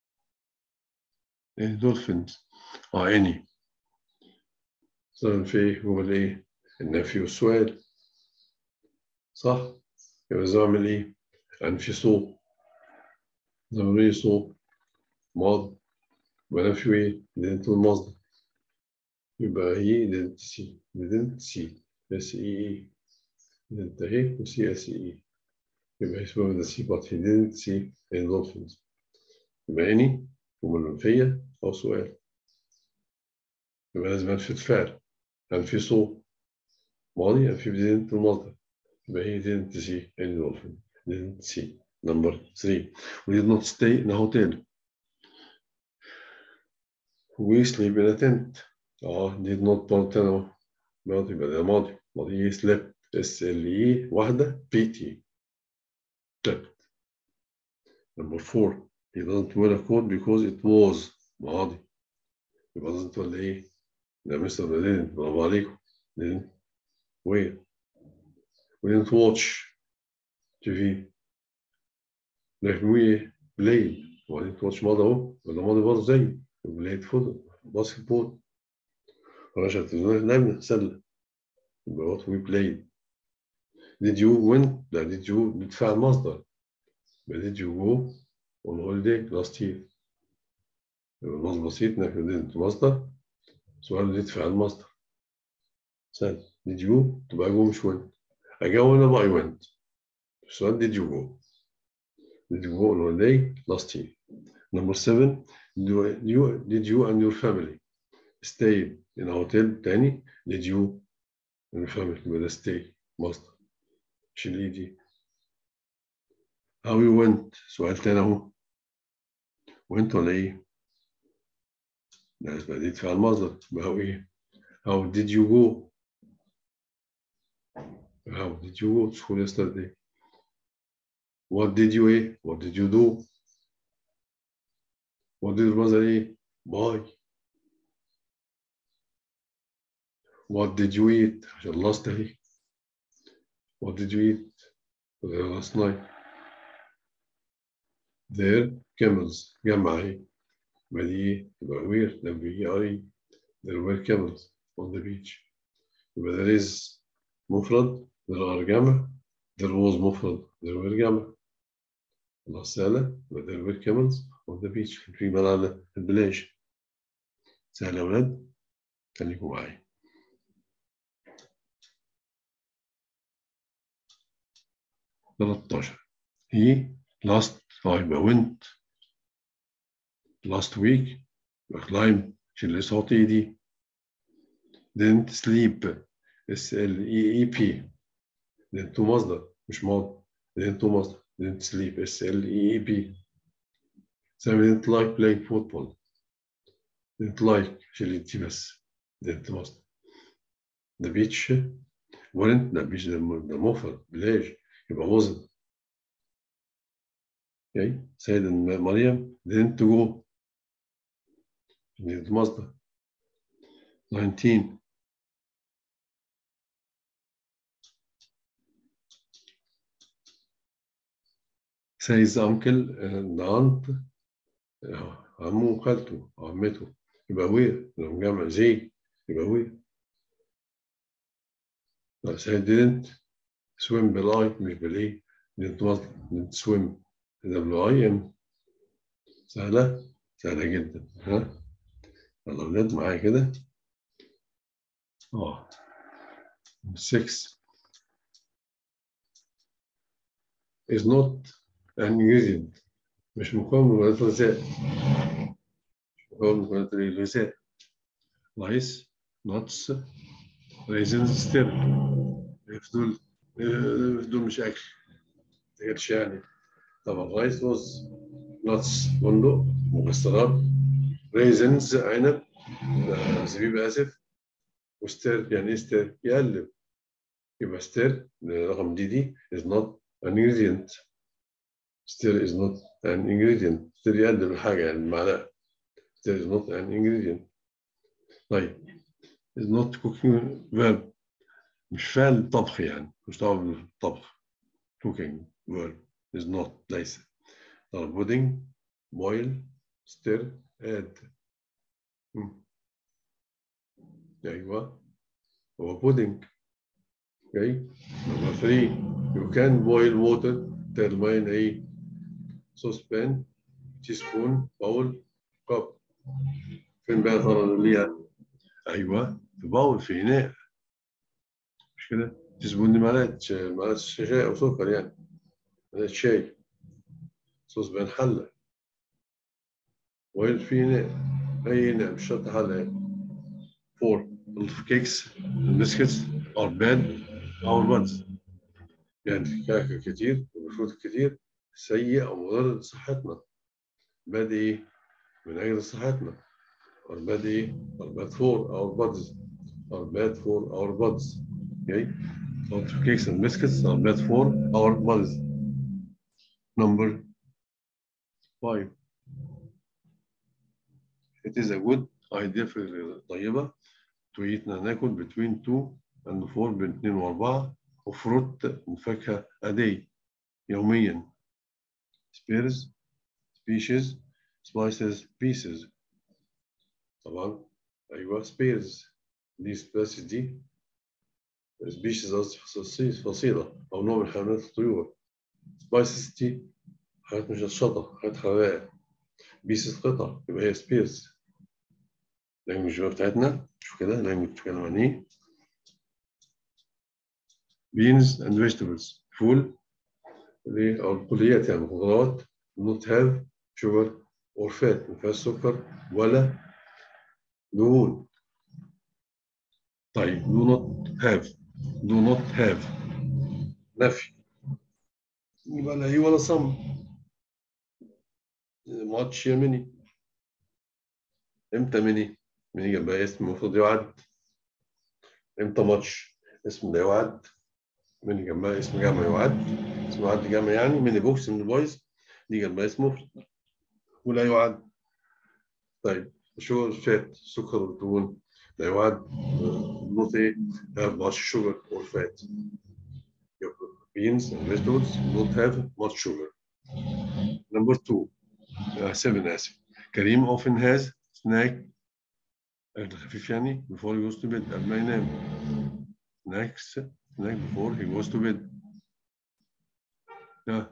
dolphins اه any صار في هو الايه النفي والسؤال صح يبقى لازم اعمل ايه انفي صوت ضروري صوت ماضي يبقى نفي ايه دينت المصدر يبقى هي دينت سي دينت سي اس اي اي دينت اهي وسي اس اي يبقى اسمه ده سي بات هي didn't see any dolphins يبقى any جملة منفية أو سؤال يبقى لازم أنفي الفعل أنفي صوت ماضي أنفي didn't المصدر يبقى هي didn't see any dolphin didn't see number three we did not stay in a hotel we sleep in a tent اه did not برضه تاني ماضي يبقى ده ماضي ماضي slept اس ال اي واحدة بي تي slept number four he doesn't wear a coat because it was ماضي يبقى doesn't ولا ايه؟ ده مستر didn't برافو عليكم didn't wear we didn't watch TV لكن we played و didn't watch ماضي اهو ولا ماضي برضه زيه played football باسكت بول رشا التلفزيون لعبنا سلة يبقى what we played did you win لا did you بتفعل مصدر يبقى did you go on holiday last year يبقى المصدر بسيط نحن didn't مصدر سؤال did فعل مصدر سهل did you تبقى go مش went أجاوب أنا بقى I went السؤال did you go did you go on holiday last year number seven do you, did you and your family stay in a hotel تاني did you and your family يبقى ده stay مصدر شيل ايدي how you went سؤال تاني اهو went ولا ايه؟ لا يبقى دي فعل مصدر يبقى هو ايه؟ how did you go؟ how did you go to school yesterday؟ what did you ايه؟ what did you do؟ what did your mother ايه؟ buy what did you eat؟ عشان last اهي what did you eat last night their camels جمع اهي يبقى دي تبقى where ده بي اي there were camels on the beach يبقى there is مفرد there are جمع there was مفرد there were جمع خلاص سهلة يبقى there were camels on the beach في مال على البلاج سهلة يا ولاد خليكم معايا تلتاشر he last يبقى went last week يبقى climb شيل صوت ايدي didn't sleep S L E E P didn't مصدر مش ماضي didn't مصدر didn't sleep S L E E P Sam didn't like playing football didn't like شيل ايدي بس didn't مصدر the beach weren't لا beach ده مفرد بلاج يبقى wasn't Okay. سيدة مريم didn't go didn't مصدر 19 says uncle and aunt عمه وخالته عمته يبقى وير لو جمع زي يبقى وير said didn't swim بالاي مش بالايه didn't مصدر didn't swim دبليو اي ام سهلة سهلة جدا ها يلا ولاد معايا كده اه 6 is not an ingredient مش مكون من مكونات الغذاء مش مكون من مكونات الغذاء رايس نوتس ريزنز ستير دول دول مش اكل ما يعني طبعا رايس رز نتس بندق مكسرات ريزنز عنب زبيب اسف وستير يعني ستير يقلب يبقى ستير رقم دي دي is not an ingredient ستير is not an ingredient ستير يقلب الحاجة يعني المعلقة ستير is not an ingredient طيب is not cooking verb مش فعل طبخ يعني مش طبعا بالطبخ cooking verb is not ليس طب بودنج بويل ستير اد ايوه هو بودنج اوكي نمبر 3 you can boil water ترمين ايه saucepan teaspoon bowl cup فين بقى ترى اللي ايوه في باول في اناء مش كده تسبون دي معلقه معلقه شاي او سكر يعني معلقه شاي صوص بين حله وين في اناء اي اناء مش شرط حله يعني فور الكيكس البسكتس اور باد اور بانز يعني الكعكه كتير والفروت كتير سيء او مضر لصحتنا باد ايه من اجل صحتنا or bad ايه or bad for our bodies or bad for our bodies okay so cakes and biscuits are bad for our bodies number five it is a good idea في طيبة to eat ناكل between two and four بين اثنين وأربعة وفروت وفاكهة a day يوميا spears species slices pieces طبعا ايوه سبيرز دي سبيسيز دي سبيشيز قصدي فصيله او نوع من حيوانات الطيور سبايسز دي حاجات مشطشطه حاجات حراقه بيسز قطع يبقى هي سبيرز اللانجوج بتاعتنا شوف كده اللانجوج بتتكلم عن ايه beans and vegetables فول او البقوليات يعني الخضروات not have sugar or fat ما فيهاش سكر ولا دهون طيب do not have do not have نفي يبقى لا هي ولا صم ماتش يا مني امتى مني مني جنبها اسم المفروض يعد امتى ماتش اسم ده يعد مني جنبها اسم جمع يعد اسم يعد جمع يعني مني بوكس من البويز دي جنبها اسم مفرد ولا يعد طيب شو الفات سكر والدهون لا يعد not a have much sugar or fat beans and vegetables don't have much sugar number two uh, seven آسف كريم often has snack أكل خفيف يعني before he goes to bed قبل ما ينام snacks snack before he goes to bed ده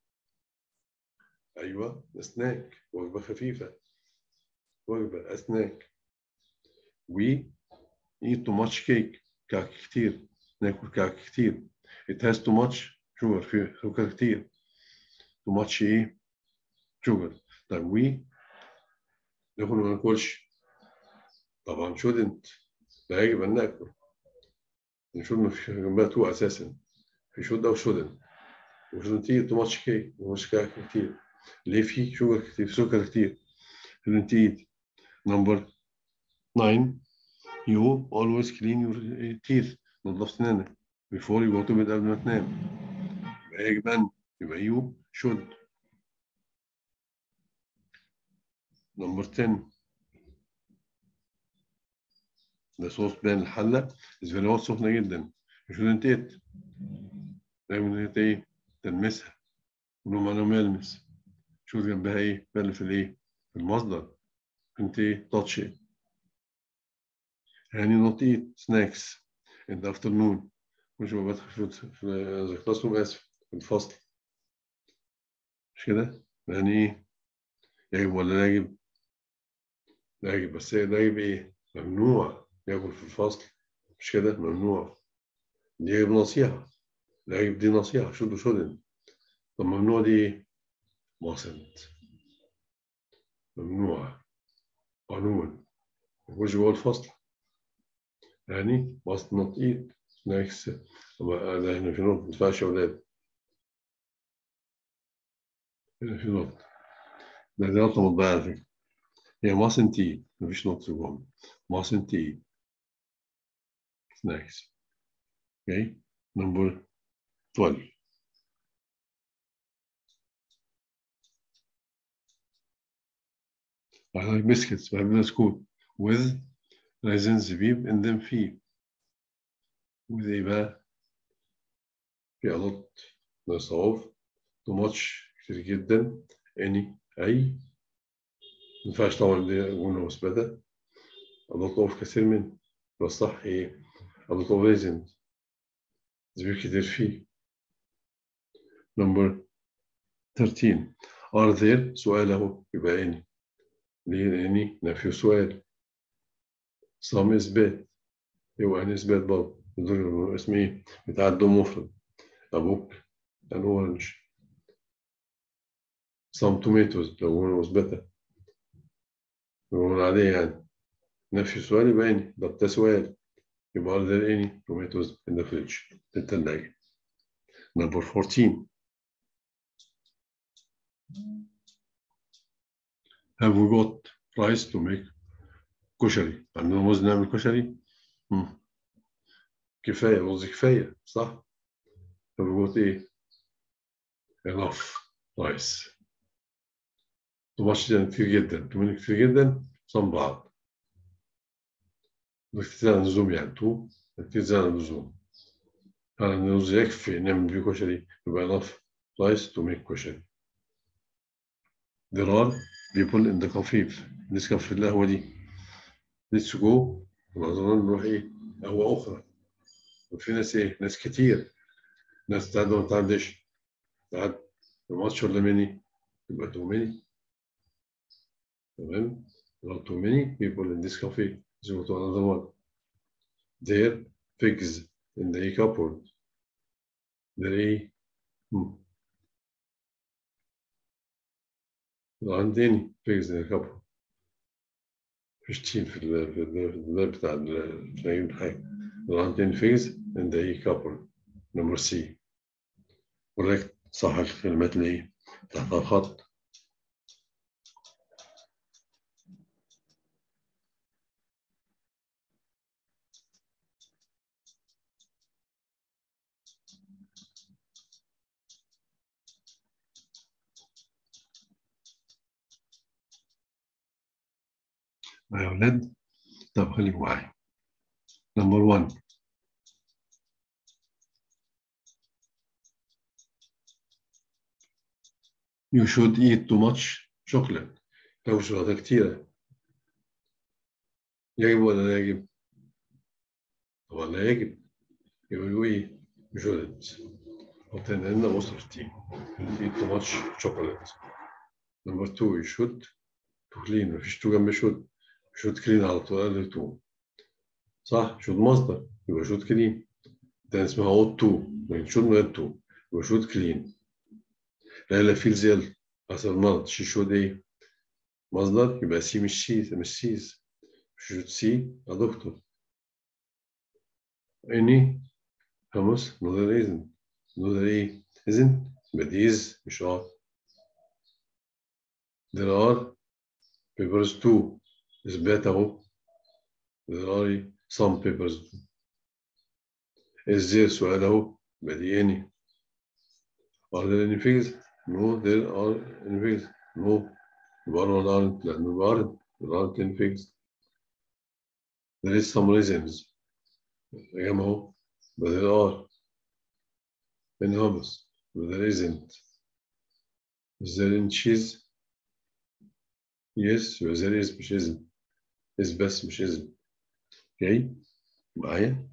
أيوة سناك وجبة خفيفة وجبة أسناك we eat too much cake كعك كتير ناكل كعك كتير it has too much sugar فيه سكر كتير too much ايه sugar طيب we ناكل ما ناكلش طبعا shouldn't لا يجب أن ناكل should ما فيش جنبها تو أساسا في should أو shouldn't و shouldn't eat too much cake too much كعك كتير ليه في sugar كتير سكر كتير shouldn't eat Number nine, you always clean your teeth. نظف سنانك before you go to bed قبل ما تنام. يبقى يجب أن يبقى you should. Number ten, ده صوص بين الحلة is very hot سخنة جدا. You shouldn't eat. دايما انت ايه تلمسها. ولو معنى ملمس. شوف جنبها ايه؟ بل في الايه؟ في المصدر. انت touch it. يعني not eat snacks in the afternoon مش وجبات في في الكلاس اسف في الفصل مش كده؟ يعني ايه؟ يجب ولا لا يجب؟ لا يجب بس ده يجب ايه؟ ممنوع ياكل في الفصل مش كده؟ ممنوع دي يجب نصيحة لا يجب دي نصيحة شد وشدن طب ممنوع دي ايه؟ mustn't ممنوع قانون مش جوه الفصل يعني must not eat snacks ده هنا في نقطة ما ينفعش يا ولاد هنا في نقطة ده دي نقطة مضيعة على فكرة هي mustn't eat مفيش نقطة جوه mustn't eat snacks okay number 12 I like biscuits بحب البسكوت with ريزين زبيب in them فيه with ايه بقى؟ في a lot ناس off too much كتير جدا any أي ما ينفعش طبعا دي جملة مثبتة أضغط كثير من يبقى الصح إيه؟ أضغط ريزنت زي كتير فيه نمبر 13 are there سؤال أهو يبقى any ليه any نفي سؤال some إثبات يبقى أنا إثبات برضه دول اسم إيه؟ بتعدوا مفرد أبوك an orange some tomatoes لو هو مثبتة لو عادية يعني نفي سؤال يبقى any ده ده سؤال يبقى are there any tomatoes in the fridge في الثلاجة number 14 have we got rice to make كشري عندنا رز نعمل كشري مم. كفاية رز كفاية صح have we got ايه enough rice too much يعني كتير جدا too many كتير جدا صن بعض كتير عن اللزوم يعني تو كتير زي عن اللزوم هل الرز يكفي نعمل بيه كشري يبقى enough rice to make كشري there are people in the خفيف نسكب في القهوة دي let's go وأظن نروح إيه قهوة أخرى وفي ناس إيه ناس كتير ناس تعد وما تعدش تعد الماتش ولا ميني يبقى تو ميني تمام there are too many people in this cafe let's go to another one there pigs in the cupboard there إيه hmm. عندي pigs in the cupboard مفيش تين في ال في ال- في الباب بتاع التنين حاجة عندي pigs in the cupboard نمبر سي correct صح الكلمات اللي ايه تحت الخط يا أولاد طب خليكم معايا نمبر 1 You should eat too much chocolate لو شوكولاتة كتيرة يجب ولا لا يجب؟ طبعا لا يجب يبقى يقول ايه؟ You shouldn't حط هنا هنا مصر تي eat too much chocolate نمبر 2 you should to clean مفيش تو جنب should should clean على طول قال تو صح should مصدر يبقى should clean ده اسمها ought to لكن should من غير to يبقى should clean لا لا فيل زي حسب المرض شي should ايه مصدر يبقى سي مش سي مش سيز should سي يا دكتور اني خمس نظر إذن نظر إيه إذن يبقى دي is مش are there are papers too إثبات أهو there are some papers too is there سؤال أهو يبقى دي any are there any figs no there are any figs no يبقى are ولا aren't لأنه يبقى aren't there aren't any figs there is some reasons يا جماعة أهو but there are in hummus but there isn't is there in cheese yes يبقى there is مش isn't is بس مش isn't okay معايا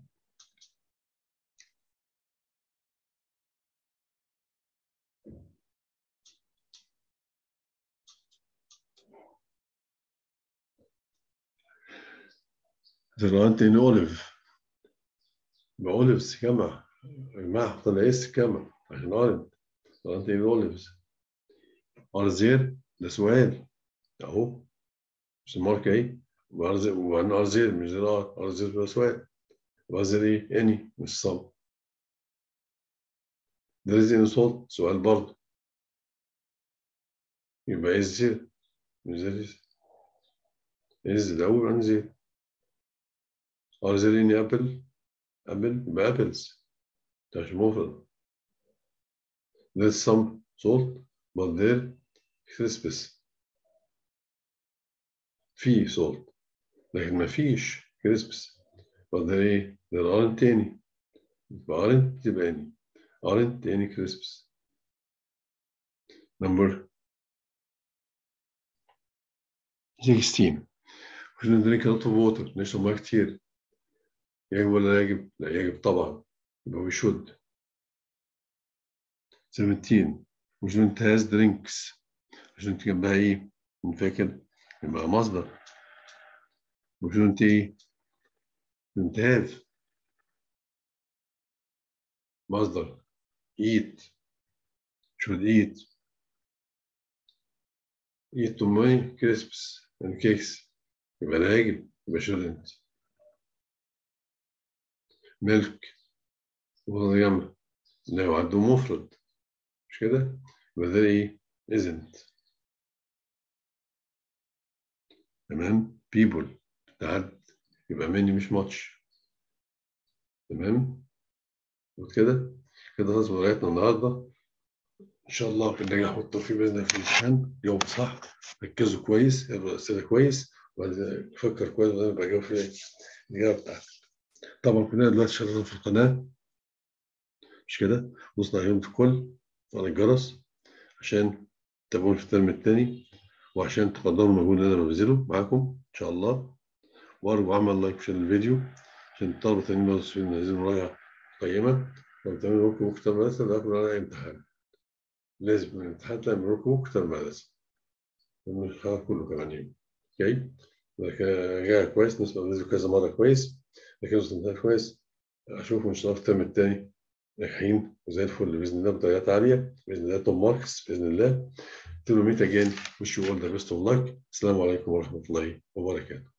there aren't any olive يبقى olives جمع يا جماعة طلع اس جمع عشان aren't there aren't any olives are there ده سؤال اهو مش الماركة ايه وبعدين are there مش there are are there ده سؤال are there ايه any مش some there is any salt سؤال برضه يبقى is there مش there is is الأول عن there are there any apple apple يبقى apples ده مش مفرد there's some salt but there crisps في salt لكن ما فيش crisps but there ايه there aren't any يبقى aren't تبقى any aren't any crisps number 16 we shouldn't drink a lot of water نشرب ميه كتير يجب ولا لا يجب؟ لا يجب طبعا يبقى we should 17 we shouldn't has drinks عشان جنبها ايه؟ فاكر يبقى مصدر we shouldn't ايه؟ shouldn't have مصدر eat should eat eat to my crisps and cakes يبقى لا يجب يبقى shouldn't ملك وضع جنب لا يعد مفرد مش كده يبقى ده ايه isn't تمام people تعد يبقى many مش much تمام وكده كده خلاص لغايتنا النهارده ان شاء الله بالنجاح والتوفيق باذن الله في الامتحان يوم صح ركزوا كويس اقروا الاسئله كويس وبعدين فكر كويس وبعدين بقى جاوب في الاجابه بتاعتك طبعا كلنا دلوقتي شغالين في القناه مش كده وصلنا عليهم في كل على الجرس عشان تتابعوني في الترم الثاني وعشان تقدروا المجهود اللي انا ببذله معاكم ان شاء الله وارجو عمل لايك في الفيديو عشان الطلبه التانيين برضه يستفيدوا عايزين مراجعه قيمه لو بتعملوا ورك بوك كتاب مدرسه ده يكون على امتحان لازم من الامتحان تعمل ورك بوك كتاب مدرسه لأن الخيار كله كمان يوم اوكي جاي كويس نسمع الفيديو كذا مره كويس لكن وصلنا كويس اشوفكم ان شاء الله في الترم الثاني ناجحين وزي الفل باذن الله بدرجات عاليه باذن الله توب ماركس باذن الله till we meet again wish you all the best of luck السلام عليكم ورحمه الله وبركاته